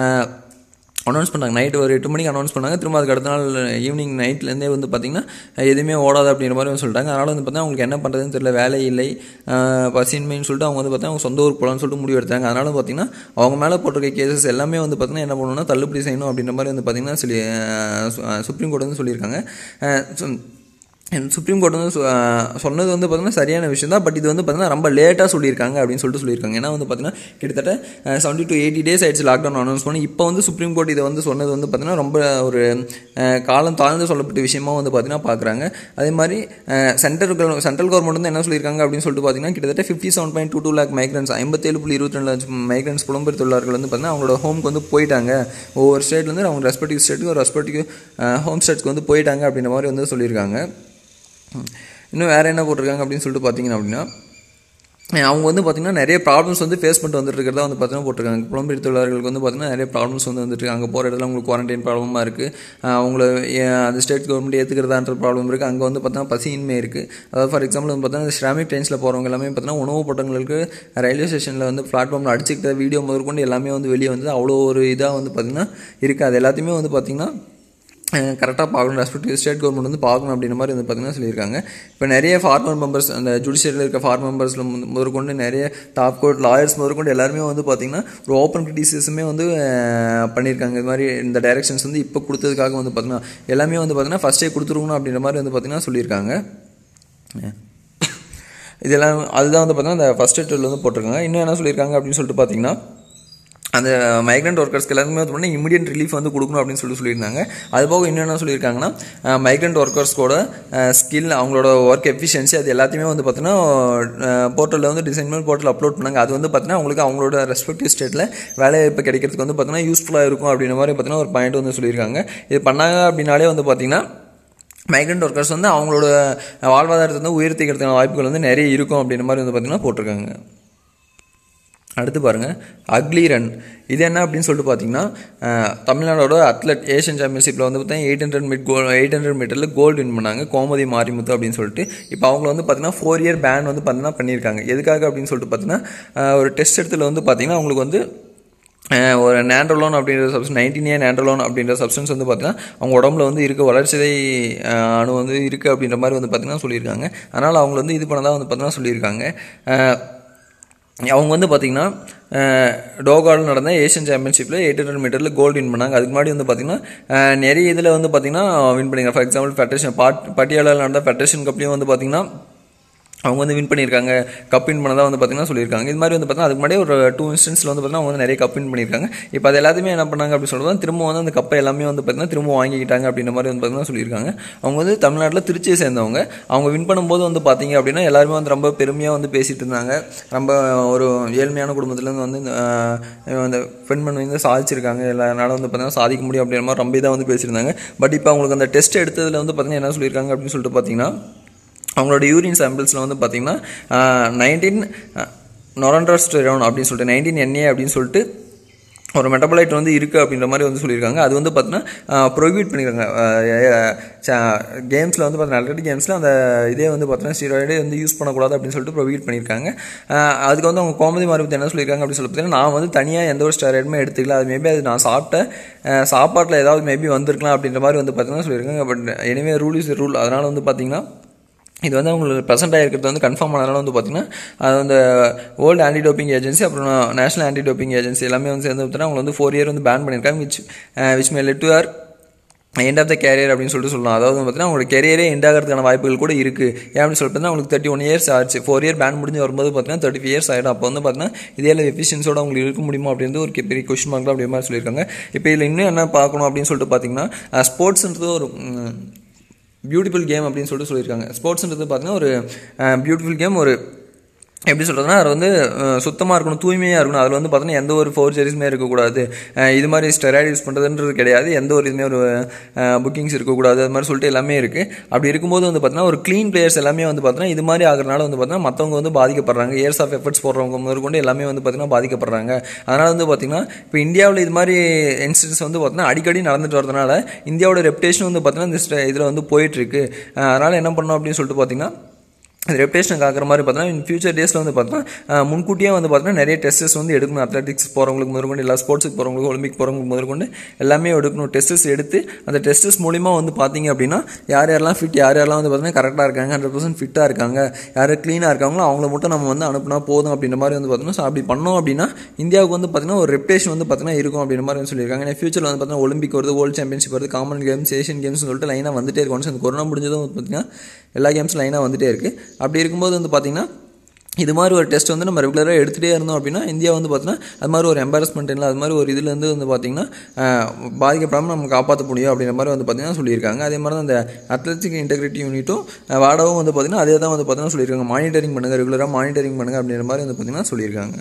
அனௌன்ஸ் பண்ணாங்க நைட் ஒரு எட்டு மணிக்கு அனௌன்ஸ் பண்ணாங்க திரும்ப அதுக்கு அடுத்த நாள் ஈவினிங் நைட்லேருந்தே வந்து பார்த்திங்கன்னா எதுவுமே ஓடாது அப்படின்ற மாதிரி வந்து சொல்லிட்டாங்க அதனால் வந்து பார்த்தீங்கன்னா அவங்களுக்கு என்ன பண்ணுறதுன்னு தெரியல வேலை இல்லை ஆஹ் பசின்மைன்னு சொல்லிட்டு அவங்க வந்து பார்த்தீங்கன்னா அவங்க சொந்த ஊர் போகலான்னு சொல்லிட்டு முடிவு எடுத்தாங்க அதனால் பார்த்தீங்கன்னா அவங்க மேலே போட்டிருக்க கேசஸ் எல்லாமே வந்து பார்த்தீங்கன்னா என்ன பண்ணணும்னா தள்ளுபடி செய்யணும் அப்படின்ற மாதிரி வந்து பார்த்தீங்கன்னா சொல்லி சுப்ரீம் கோர்ட் வந்து சொல்லியிருக்காங்க ஆஹ் சொ- சுப்ரீம் கோர்ட் வந்து சொ- ஆஹ் சொன்னது வந்து பார்த்தீங்கன்னா சரியான விஷயம் தான் பட் இது வந்து பார்த்தீங்கன்னா ரொம்ப லேட்டாக சொல்லியிருக்காங்க அப்படின்னு சொல்லிட்டு சொல்லியிருக்காங்க ஏன்னா வந்து பார்த்தீங்கன்னா கிட்டத்தட்ட செவன்ட்டி டு எயிட்டி டேஸ் ஆயிடுச்சு லாக்டவுன் அனௌன்ஸ் பண்ணி இப்போ வந்து சுப்ரீம் கோர்ட் இதை வந்து சொன்னது வந்து பார்த்தீங்கன்னா ரொம்ப ஒரு ஆஹ் காலம் தாழ்ந்து சொல்லப்பட்ட விஷயமா வந்து பார்த்தீங்கன்னா பார்க்குறாங்க அதே மாதிரி சென்ட்ரல் சென்ட்ரல் கவர்மெண்ட் வந்து என்ன சொல்லியிருக்காங்க அப்படின்னு சொல்லிட்டு பார்த்தீங்கன்னா கிட்டத்தட்ட fifty seven point two two lakh migrants ஐம்பத்தேழு புள்ளி இருபத்தி ரெண்டு லட்சம் மைக்ரன்ஸ் புலம்பெயர் தொழிலாளர்கள் வந்து பார்த்தீங்கன்னா அவங்களோட ஹோம்க்கு வந்து போயிட்டாங்க ஒவ்வொரு ஸ்டேட்லேருந்து அவங்க ரெஸ்பெக்டிவ் ஸ்டேட்டுக்கு ரெஸ்பெக்டிவ் ஹோம் ஸ்டேட்ஸ்க்கு வந்து போயிட்டாங்க அப்படின்ற மாதிரி வந்து சொல்லியிருக்காங்க ம். இன்னும் வேறு என்ன போட்டிருக்காங்க அப்படின்னு சொல்லிட்டு பார்த்தீங்கன்னா அப்படின்னா அஹ் அவங்க வந்து பார்த்திங்கன்னா நிறைய ப்ராப்ளம்ஸ் வந்து ஃபேஸ் பண்ணிட்டு வந்துட்டு இருக்கிறதா வந்து பார்த்தீங்கன்னா போட்டிருக்காங்க புலம்பெயர் தொழிலாளர்களுக்கு வந்து பார்த்திங்கன்னா நிறைய ப்ராப்ளம்ஸ் வந்து வந்துட்டு இருக்கு. அங்கே போகிற இடத்துல அவங்களுக்கு குவாரண்டைன் ப்ராப்ளமாக இருக்குது அவங்கள ஏன் அந்த ஸ்டேட் கவர்மெண்ட் ஏற்றுக்கிறதான்ற ப்ராப்ளம் இருக்குது அங்கே வந்து பார்த்தீங்கன்னா பசியின்மை இருக்குது அதாவது ஃபார் எக்ஸாம்பிள் வந்து பார்த்தீங்கன்னா ஸ்ட்ராமிக் ட்ரெயின்ஸில் போகிறவங்க எல்லாமே பார்த்தீங்கன்னா உணவு பட்டங்களுக்கு ரயில்வே ஸ்டேஷனில் வந்து பிளாட்ஃபார்மில் அடிச்சுக்கிட்ட வீடியோ முதற்கொண்டு எல்லாமே வந்து வெளியே வந்து அவ்வளோ ஒரு இதாக வந்து பார்த்திங்கன்னா இருக்குது அது எல்லாத்தையுமே வந்து பார்த்திங்கன்னா கரெக்டாக பார்க்கணும் ரெஸ்பெக்டிவ் ஸ்டேட் கவர்மெண்ட் வந்து பார்க்கணும் அப்படின்ற மாதிரி வந்து பார்த்தீங்கன்னா சொல்லியிருக்காங்க இப்போ நிறைய ஃபார்மர் மெம்பர்ஸ் அந்த ஜுடிஷியரியில் இருக்க ஃபார்மர் மெம்பர்ஸில் முதற்கொண்டு நிறைய டாப் கோர்ட் லாயர்ஸ் முதற்கொண்டு எல்லாருமே வந்து பார்த்தீங்கன்னா ஒரு ஓப்பன் கிரிட்டிசிசமே வந்து அஹ், பண்ணியிருக்காங்க இது மாதிரி இந்த டைரக்ஷன்ஸ் வந்து இப்போ கொடுத்ததுக்காக வந்து பார்த்தீங்கன்னா எல்லாமே வந்து பார்த்தீங்கன்னா ஃபஸ்ட்டே கொடுத்துருக்கணும் அப்படின்ற மாதிரி வந்து பார்த்தீங்கன்னா சொல்லியிருக்காங்க இதெல்லாம் அதுதான் வந்து பார்த்தீங்கன்னா இந்த ஃபஸ்ட் எட்டில் வந்து போட்டிருக்காங்க இன்னும் என்ன சொல்லியிருக்காங்க அப்படின்னு சொல்லிட்டு பார்த்தீங்கன்னா அந்த மைக்ரண்ட் ஒர்க்கர்ஸ்க்கு எல்லாருமே வந்து பார்த்தீங்கன்னா இமீடியட் ரிலீஃப் வந்து கொடுக்கணும் அப்படின்னு சொல்லி சொல்லியிருந்தாங்க அது போக இன்னும் என்ன சொல்லியிருக்காங்கன்னா மைக்ரண்ட் ஒர்க்கர்ஸ்க்கோட ஸ்கில் அவங்களோட ஒர்க் எஃபிஷியன்சி அது எல்லாத்தையுமே வந்து பார்த்தீங்கன்னா போர்ட்டலில் வந்து டிசைன் பண்ணி போர்ட்டல் அப்லோட் பண்ணாங்க அது வந்து பார்த்தீங்கன்னா அவங்களுக்கு அவங்களோட ரெஸ்பெக்டிவ் ஸ்டேட்டில் வேலை இப்போ கிடைக்கிறதுக்கு வந்து பார்த்தீங்கன்னா யூஸ்ஃபுல்லாக இருக்கும் அப்படின்ற மாதிரி பார்த்தீங்கன்னா ஒரு பாயிண்ட் வந்து சொல்லியிருக்காங்க இது பண்ணாங்க அப்படின்னாலே வந்து பார்த்தீங்கன்னா மைக்ரண்ட் ஒர்க்கர்ஸ் வந்து அவங்களோட வாழ்வாதாரத்தை வந்து உயர்த்திக்கிறதுக்கான வாய்ப்புகள் வந்து நிறைய இருக்கும் அப்படின்ற மாதிரி வந்து பார்த்தீங்கன்னா போட்டிருக்காங்க அடுத்து பாருங்கள் அக்லி ரன் இது என்ன அப்படின்னு சொல்லிட்டு பார்த்தீங்கன்னா அஹ், தமிழ்நாடோட அத்லட் ஏஷியன் சாம்பியன்ஷிப்பில் வந்து பார்த்தீங்கன்னா eight hundred metre gold eight hundred மீட்டரில் கோல்டு வின் பண்ணாங்க கோமதி மாரிமுத்து அப்படின்னு சொல்லிட்டு இப்போ அவங்கள வந்து பார்த்தீங்கன்னா ஃபோர் இயர் பேன் வந்து பார்த்தீங்கன்னா பண்ணியிருக்காங்க எதுக்காக அப்படின்னு சொல்லிட்டு பார்த்தீங்கன்னா அஹ், ஒரு டெஸ்ட் இடத்துல வந்து பார்த்தீங்கன்னா அவங்களுக்கு வந்து அஹ், ஒரு நேண்ட்ரலோன் அப்படின்ற சப்ஸ்டன்ஸ் நைன்டீன் இயர் நேண்ட்ரலோன் அப்படின்ற சப்ஸ்டன்ஸ் வந்து பார்த்தீங்கன்னா அவங்க உடம்புல வந்து இருக்க வளர்ச்சிதை அஹ், அணு வந்து இருக்குது அப்படின்ற மாதிரி வந்து பார்த்தீங்கன்னா சொல்லியிருக்காங்க அதனால் அவங்க வந்து இது பண்ணதான் வந்து பார்த்தீங்கன்னா சொல்லியிருக்காங்க அஹ், அவங்க வந்து பார்த்திங்கன்னா டோகால் நடந்த ஏஷியன் சாம்பியன்ஷிப்பில் எயிட் ஹண்ட்ரட் மீட்டரில் கோல்டு வின் பண்ணாங்க அதுக்கு முன்னாடி வந்து பார்த்திங்கன்னா அஹ், நிறைய இதில் வந்து பார்த்திங்கன்னா வின் பண்ணிருக்காங்க ஃபார் எக்ஸாம்பிள் ஃபெடரேஷன் பாட் பட்டியாலாவில் நடந்த ஃபெடரேஷன் கப்லேயும் வந்து பார்த்திங்கன்னா அவங்க வந்து வின் பண்ணியிருக்காங்க கப் வின் பண்ணதாக வந்து பார்த்தீங்கன்னா சொல்லியிருக்காங்க இது மாதிரி வந்து பார்த்தீங்கன்னா அதுக்கு முன்னாடி ஒரு டூ இன்ஸ்டன்ஸில் வந்து பார்த்தீங்கன்னா அவங்க வந்து நிறைய கப் வின் பண்ணியிருக்காங்க இப்போ அது எல்லாத்தையுமே என்ன பண்ணாங்க அப்படின்னு சொல்லும்போது திரும்ப வந்து அந்த கப்பை எல்லாமே வந்து பார்த்தீங்கன்னா திரும்ப வாங்கிக்கிட்டாங்க அப்படின்ற மாதிரி வந்து பார்த்தீங்கன்னா சொல்லியிருக்காங்க அவங்க வந்து தமிழ்நாட்டில் திருச்சியை சேர்ந்தவங்க அவங்க வின் பண்ணும்போது வந்து பார்த்தீங்க அப்படின்னா எல்லாருமே வந்து ரொம்ப பெருமையாக வந்து பேசிகிட்டு இருந்தாங்க ரொம்ப ஒரு ஏழ்மையான குடும்பத்துலேருந்து வந்து இந்த, ஆஹ், அந்த பெண்மண் வந்து சாதிச்சிருக்காங்க எல்லாருனால வந்து பார்த்தீங்கன்னா சாதிக்க முடியும் அப்படின்ற மாதிரி ரொம்ப இதாக வந்து பேசியிருந்தாங்க பட் இப்போ அவங்களுக்கு அந்த டெஸ்ட் எடுத்ததில் வந்து பார்த்தீங்கன்னா என்ன சொல்லியிருக்காங்க அப்படின்னு சொல்லிட்டு பார்த்தீங்கன்னா அவங்களோட யூரின் சாம்பிள்ஸில் வந்து பார்த்தீங்கன்னா நைன்டீன் நொரண்டோஸ்டெரோன் அப்படின்னு சொல்லிட்டு நைன்டீன் என்ஏ அப்படின்னு சொல்லிட்டு ஒரு மெட்டபலைட் வந்து இருக்குது அப்படின்ற மாதிரி வந்து சொல்லியிருக்காங்க அது வந்து பார்த்தீங்கன்னா ப்ரொஹிபிட் பண்ணியிருக்காங்க கேம்ஸில் வந்து பார்த்தீங்கன்னா அல்ரெடி கேம்ஸில் அந்த இதே வந்து பார்த்தீங்கன்னா ஸ்டீராய்டே வந்து யூஸ் பண்ணக்கூடாது அப்படின்னு சொல்லிட்டு ப்ரொஹிபிட் பண்ணியிருக்காங்க அஹ் அதுக்கு வந்து அவங்க கோமதி மருத்துவத்தை என்ன சொல்லியிருக்காங்க அப்படின்னு சொல்லி பார்த்தீங்கன்னா நான் வந்து தனியாக எந்த ஒரு ஸ்டெராய்டுமே எடுத்துக்கல அது மேபி அது நான் சாப்பிட்ட அஹ் சாப்பாட்டில் ஏதாவது மேபி வந்திருக்கலாம் அப்படின்ற மாதிரி வந்து பார்த்தீங்கன்னா சொல்லியிருக்காங்க but anyway rule is rule அதனால் வந்து பார்த்தீங்கன்னா இது வந்து அவங்களுக்கு ப்ரெசென்ட் ஆகிருக்கிறது வந்து கன்ஃபார்ம் ஆனதுனால வந்து பார்த்தீங்கன்னா அது வந்து வேர்ல்டு ஆன்டி டோப்பிங் ஏஜென்சி அப்புறம் நேஷனல் ஆன்டி டோப்பிங் ஏஜென்சி எல்லாமே வந்து சேர்ந்து பார்த்தீங்கன்னா அவங்க வந்து ஃபோர் இயர் வந்து பேன் பண்ணியிருக்காங்க which which may lead to her end of the career அப்படின்னு சொல்லிட்டு சொல்லலாம் அதாவது வந்து பார்த்தீங்கன்னா அவங்களோட கெரியரே எண்ட் ஆகிறதுக்கான வாய்ப்புகள் கூட இருக்குது ஏன் அப்படின்னு சொல்லிட்டு அவங்களுக்கு தேர்ட்டி ஒன் இயர்ஸ் ஆச்சு ஃபோர் இயர் பேன் முடிஞ்சு வரும்போது பார்த்தீங்கன்னா தேர்ட்டி ஃபைவ் இயர்ஸ் ஆகிடும் அப்போ வந்து பார்த்தீங்கன்னா இதே எஃபிஷியன்ஸோட அவங்களுக்கு இருக்க முடியுமா அப்படின்றது ஒரு பெரிய கொஸ்டின் மார்க் அப்படி மாதிரி சொல்லியிருக்காங்க இப்போ இதில் இன்னும் என்ன பார்க்கணும் அப்படின்னு சொல்லிட்டு பார்த்தீங்கன்னா ஸ்போர்ட்ஸ்ன்றது ஒரு ம், பியூட்டிஃபுல் கேம் அப்படின்னு சொல்லிட்டு சொல்லியிருக்காங்க ஸ்போர்ட்ஸ்ன்றது பார்த்தீங்கன்னா ஒரு பியூட்டிஃபுல் கேம் ஒரு எப்படி சொல்கிறதுனா அது வந்து சுத்தமாக இருக்கணும் தூய்மையாக இருக்கணும் அதில் வந்து பார்த்தீங்கன்னா எந்த ஒரு ஃபோர்ஜரிஸுமே இருக்கக்கூடாது அஹ் இது மாதிரி ஸ்டெராய்டு யூஸ் பண்ணுறதுன்றது கிடையாது எந்த ஒரு இதுவுமே ஒரு புக்கிங்ஸ் இருக்கக்கூடாது அது மாதிரி சொல்லிட்டு எல்லாமே இருக்குது அப்படி இருக்கும்போது வந்து பார்த்தீங்கன்னா ஒரு க்ளீன் பிளேயர்ஸ் எல்லாமே வந்து பார்த்தீங்கன்னா இது மாதிரி ஆகிறனால வந்து பார்த்தீங்கன்னா மற்றவங்க வந்து பாதிக்கப்படுறாங்க இயர்ஸ் ஆஃப் எஃபர்ட்ஸ் போடுறவங்க முதற்கொண்டு எல்லாமே வந்து பார்த்தீங்கன்னா பாதிக்கப்படுறாங்க அதனால் வந்து பார்த்தீங்கன்னா இப்போ இந்தியாவில் இது மாதிரி இன்சிடென்ட்ஸ் வந்து பார்த்தீங்கன்னா அடிக்கடி நடந்துட்டு வரதுனால இந்தியாவோட ரெப்புடேஷன் வந்து பார்த்தீங்கன்னா இந்த இதில் வந்து போயிட்டுருக்கு அதனால் என்ன பண்ணணும் அப்படின்னு சொல்லிட்டு பார்த்தீங்கன்னா அது ரெப்புடேஷன் காக்கிற மாதிரி பார்த்தீங்கன்னா இன் ஃபியூச்சர் டேஸில் வந்து பார்த்தீங்கன்னா முன்கூட்டியே வந்து பார்த்தீங்கன்னா நிறைய டெஸ்டஸ் வந்து எடுக்கணும் அத்லெட்டிக்ஸ் போகிறவங்களுக்கு முதற்கொண்டு எல்லா ஸ்போர்ட்ஸுக்கு போகிறவங்களுக்கு ஒலிம்பிக் போகிறவங்களுக்கு முதற்கொண்டு எல்லாமே எடுக்கணும் டெஸ்டஸ் எடுத்து அந்த டெஸ்டஸ் மூலிமா வந்து பார்த்தீங்க அப்படின்னா யார் யாரெல்லாம் ஃபிட் யார் யாரெல்லாம் வந்து பார்த்தீங்கன்னா கரெக்டாக இருக்காங்க ஹண்ட்ரட் பர்சன்ட் ஃபிட்டாக இருக்காங்க யார் க்ளீனாக இருக்காங்களோ அவங்கள மட்டும் நம்ம வந்து அனுப்புனா போதும் அப்படின்ற மாதிரி வந்து பார்த்தீங்கன்னா so அப்படி பண்ணோம் அப்படின்னா இந்தியாவுக்கு வந்து பார்த்தீங்கன்னா ஒரு ரெப்புடேஷன் வந்து பார்த்தீங்கன்னா இருக்கும் அப்படின்ற மாதிரி வந்து சொல்லியிருக்காங்க ஏன்னா ஃபியூச்சரில் வந்து பார்த்தீங்கன்னா ஒலிம்பிக் வருது வேர்ல்டு சாம்பியன்ஷிப் வருது காமன் கேம்ஸ் ஏஷியன் கேம்ஸ் சொல்லிட்டு லைனாக வந்துட்டே இருக்கும் Once இந்த கொரோனா முடிஞ்சதும் வந்து பார்த்தீங்கன்னா எல்லா கேம்ஸும் லைனாக வந்துட்டே இருக்குது அப்படி இருக்கும்போது வந்து பார்த்தீங்கன்னா இது மாதிரி ஒரு டெஸ்ட் வந்து நம்ம ரெகுலராக எடுத்துகிட்டே இருந்தோம் அப்படின்னா இந்தியா வந்து பார்த்தீங்கன்னா அது மாதிரி ஒரு எம்பாரஸ்மெண்ட் இல்லை அது மாதிரி ஒரு இதுலேருந்து வந்து பார்த்தீங்கன்னா ஆஹ், பாதிக்கப்படாமல் நம்ம காப்பாற்ற முடியும் அப்படின்ற மாதிரி வந்து பார்த்தீங்கன்னா சொல்லியிருக்காங்க அதே மாதிரி தான் அந்த அத்லெட்டிக் இன்டெகிரிட்டி யூனிட்டும் வாடவும் வந்து பார்த்தீங்கன்னா அதே தான் வந்து பார்த்தீங்கன்னா சொல்லியிருக்காங்க மானிட்டரிங் பண்ணுங்கள் ரெகுலராக மானிட்டரிங் பண்ணுங்கள் அப்படின்ற மாதிரி வந்து பார்த்தீங்கன்னா சொல்லியிருக்காங்க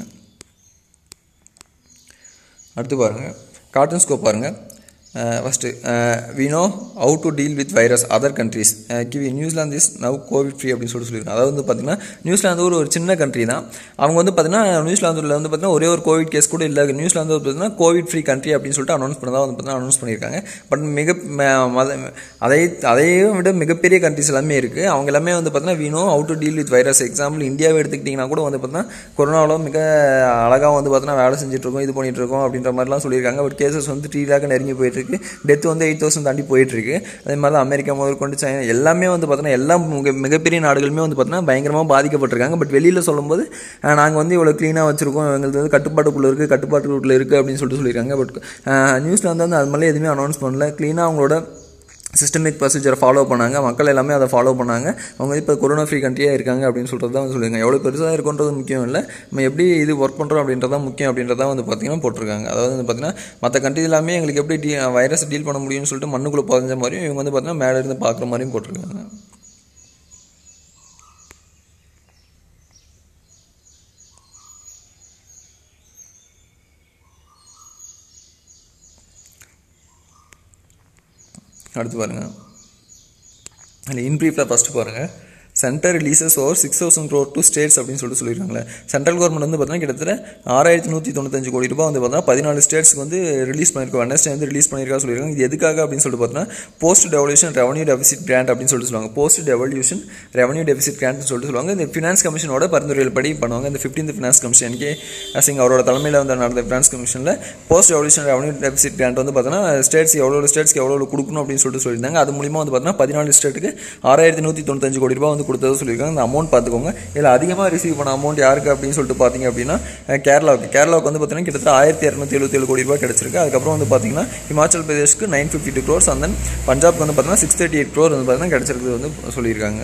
அடுத்து பாருங்கள் கார்ட்டூன் ஸ்கோப் பாருங்கள் first we know how to deal with virus other countries Kiwi New Zealand is now Covid free அப்படின்னு சொல்லிட்டு சொல்லியிருக்காங்க அதாவது வந்து பார்த்தீங்கன்னா நியூசிலாந்து ஒரு ஒரு சின்ன கண்ட்ரி தான் அவங்க வந்து பார்த்தீங்கன்னா நியூசிலாந்தில் வந்து பார்த்தீங்கன்னா ஒரே ஒரு கோவிட் கேஸ் கூட இல்லை நியூசிலாந்து வந்து பார்த்தீங்கன்னா கோவிட் ஃப்ரீ கண்ட்ரி அப்படின்னு சொல்லிட்டு அனௌன்ஸ் பண்ணதாக வந்து பார்த்தீங்கன்னா அனௌன்ஸ் பண்ணியிருக்காங்க பட் மிக ம- மத அதை அதையும் விட மிகப்பெரிய கண்ட்ரிஸ் எல்லாமே இருக்குது அவங்க எல்லாமே வந்து பார்த்தீங்கன்னா we know how to deal with virus example இந்தியாவை எடுத்துக்கிட்டிங்கன்னா கூட வந்து பார்த்தீங்கன்னா கொரோனாவில் மிக அழகாக வந்து பார்த்தீங்கன்னா வேலை செஞ்சுட்டு இருக்கோம் இது பண்ணிட்டு இருக்கோம் அப்படின்ற மாதிரிலாம் சொல்லியிருக்காங்க பட் கேசஸ் வந்து த்ரீ லேக் நெருங்கி போயிட்டு இருக்கு டெத் வந்து எயிட் தௌசண்ட் தாண்டி போயிட்டு இருக்கு அதே மாதிரி தான் அமெரிக்கா முதற்கொண்டு சைனா எல்லாமே வந்து பார்த்தீங்கன்னா எல்லா மிக மிகப்பெரிய நாடுகளுமே வந்து பார்த்தீங்கன்னா பயங்கரமாக பாதிக்கப்பட்டிருக்காங்க பட் வெளியில் சொல்லும்போது நாங்கள் வந்து இவ்வளோ க்ளீனாக வச்சிருக்கோம் எங்களுக்கு வந்து கட்டுப்பாட்டுக்குள்ளே இருக்குது கட்டுப்பாட்டுக்குள்ளே இருக்குது அப்படின்னு சொல்லிட்டு சொல்லியிருக்காங்க பட் நியூஸில் வந்து அது மாதிரிலாம் எதுவுமே அனௌன்ஸ் பண்ணல க்ளீனாக அவங்களோட சிஸ்டமிக் ப்ரொசீஜரை ஃபாலோ பண்ணாங்க மக்கள் எல்லாமே அதை ஃபாலோ பண்ணாங்க அவங்க இப்போ கொரோனா ஃப்ரீ கண்ட்ரியாக இருக்காங்க அப்படின்னு சொல்கிறது தான் வந்து சொல்லியிருக்காங்க எவ்வளோ பெருசாக இருக்குன்றது முக்கியம் இல்லை நம்ம எப்படி இது ஒர்க் பண்ணுறோம் அப்படின்றது தான் முக்கியம் அப்படின்றத வந்து பார்த்திங்கன்னா போட்டிருக்காங்க அதாவது வந்து பார்த்திங்கன்னா மற்ற கண்ட்ரி எல்லாமே எங்களுக்கு எப்படி டீ வைரஸ் டீல் பண்ண முடியும்னு சொல்லிட்டு மண்ணுக்குள்ளே பதிஞ்ச மாதிரியும் இவங்க வந்து பார்த்திங்கன்னா மேலே இருந்து பார்க்குற மாதிரியும் போட்டிருக்காங்க அடுத்து பாருங்கள் அந்த இன்ப்ரீஃபில் ஃபஸ்ட்டு பாருங்கள் centre releases over six thousand crore to states அப்படின்னு சொல்லிட்டு சொல்லியிருக்காங்களே சென்ட்ரல் கவர்மெண்ட் வந்து பார்த்தீங்கன்னா கிட்டத்தட்ட ஆறாயிரத்தி நூற்றி தொண்ணூத்தஞ்சு கோடி ரூபாய் வந்து பார்த்தீங்கன்னா பதினாலு ஸ்டேட்ஸ்க்கு வந்து ரிலீஸ் பண்ணியிருக்கோம் வெனஸ்டே வந்து ரிலீஸ் பண்ணியிருக்கா சொல்லியிருக்காங்க இது எதுக்காக அப்படின்னு சொல்லிட்டு பார்த்தீங்கன்னா post devolution revenue deficit grant அப்படின்னு சொல்லிட்டு சொல்லுவாங்க போஸ்ட் டெவல்யூஷன் ரெவன்யூ டெபிசிட் கிராண்ட்னு சொல்லிட்டு சொல்லுவாங்க இந்த ஃபினான்ஸ் கமிஷனோட பரிந்துரைகள் படி பண்ணுவாங்க இந்த fifteenth finance commission K Singh அவரோட தலைமையில் வந்து நடந்த ஃபினான்ஸ் கமிஷனில் post devolution revenue deficit grant வந்து பார்த்தீங்கன்னா ஸ்டேட்ஸ் எவ்வளோ ஸ்டேட்ஸ்க்கு எவ்வளோ கொடுக்கணும் அப்படின்னு சொல்லிட்டு சொல்லியிருந்தாங்க அது மூலியமாக வந்து பார்த்தீங்கன்னா பதினாலு ஸ்டேட்டுக்கு ஆறாயிரத்தி நூற்றி தொண்ணூத்தஞ்சு கோடி ரூபாய் வந்து கொடுத்தது சொல்லியிருக்காங்க இந்த அமௌண்ட் பார்த்துக்கோங்க இதில் அதிகமாக ரிசீவ் பண்ண அமௌண்ட் யாருக்கு அப்படின்னு சொல்லிட்டு பார்த்தீங்க அப்படின்னா அஹ், கேரளாவுக்கு கேரளாவுக்கு வந்து பார்த்தீங்கன்னா கிட்டத்தட்ட ஆயிரத்தி இரநூத்தி எழுபத்தேழு கோடி ரூபாய் கிடச்சிருக்கு அதுக்கப்புறம் வந்து பார்த்தீங்கன்னா ஹிமாச்சல் பிரதேஷ்க்கு nine fifty two crores and then பஞ்சாப்க்கு வந்து பார்த்தீங்கன்னா சிக்ஸ் தேர்ட்டி எயிட் க்ரோர் வந்து பார்த்தீங்கன்னா கிடச்சிருக்கு வந்து சொல்லியிருக்காங்க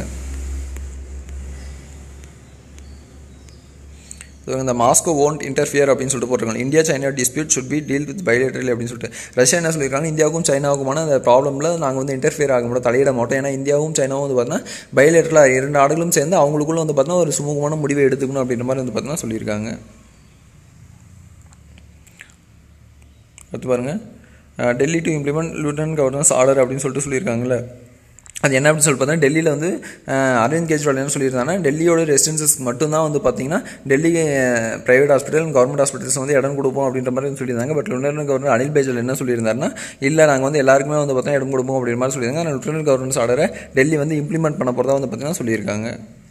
ஸோ இந்த மாஸ்கோ ஓன்ட் இன்டர்ஃபியர் அப்படின்னு சொல்லிட்டு போட்டிருக்காங்க India China dispute should be deal with bilateral அப்படின்னு சொல்லிட்டு ரஷ்யா என்ன சொல்லியிருக்காங்க இந்தியாவுக்கும் சைனாவுக்குமான அந்த ப்ராப்ளமில் நாங்கள் வந்து இன்டர்ஃபியர் ஆக மாட்டோம் தலையிட மாட்டோம் ஏன்னா இந்தியாவும் சைனாவும் வந்து பார்த்தீங்கன்னா பைலேட்டரலாக இரண்டு நாடுகளும் சேர்ந்து அவங்களுக்குள்ள வந்து பார்த்தீங்கன்னா ஒரு சுமூகமான முடிவை எடுத்துக்கணும் அப்படின்ற மாதிரி வந்து பார்த்தீங்கன்னா சொல்லியிருக்காங்க அடுத்து பாருங்கள் Delhi to implement lieutenant governance order அப்படின்னு சொல்லிட்டு சொல்லியிருக்காங்கல்ல அது என்ன அப்படின்னு சொல்லி பார்த்தா டெல்லியில் வந்து அரவிந்த் கெஜ்ரிவால் என்ன சொல்லியிருந்தாங்கன்னா டெல்லியோட ரெசிடென்சஸ்க்கு மட்டும்தான் வந்து பார்த்தீங்கன்னா Delhi private hospital government hospitals வந்து இடம் கொடுப்போம் அப்படின்ற மாதிரி சொல்லியிருந்தாங்க but lieutenant governor Anil Baijal என்ன சொல்லியிருந்தாருன்னா இல்லை நாங்கள் வந்து எல்லாருக்குமே வந்து பார்த்தீங்கன்னா இடம் கொடுப்போம் அப்படின்ற மாதிரி சொல்லியிருந்தாங்க ஆனால் லுட்டனன் கவர்னன்ஸ் ஆர்டரை டெல்லி வந்து இம்ப்ளிமெண்ட் பண்ண போகிறதா வந்து பார்த்தீங்கன்னா சொல்லியிருக்காங்க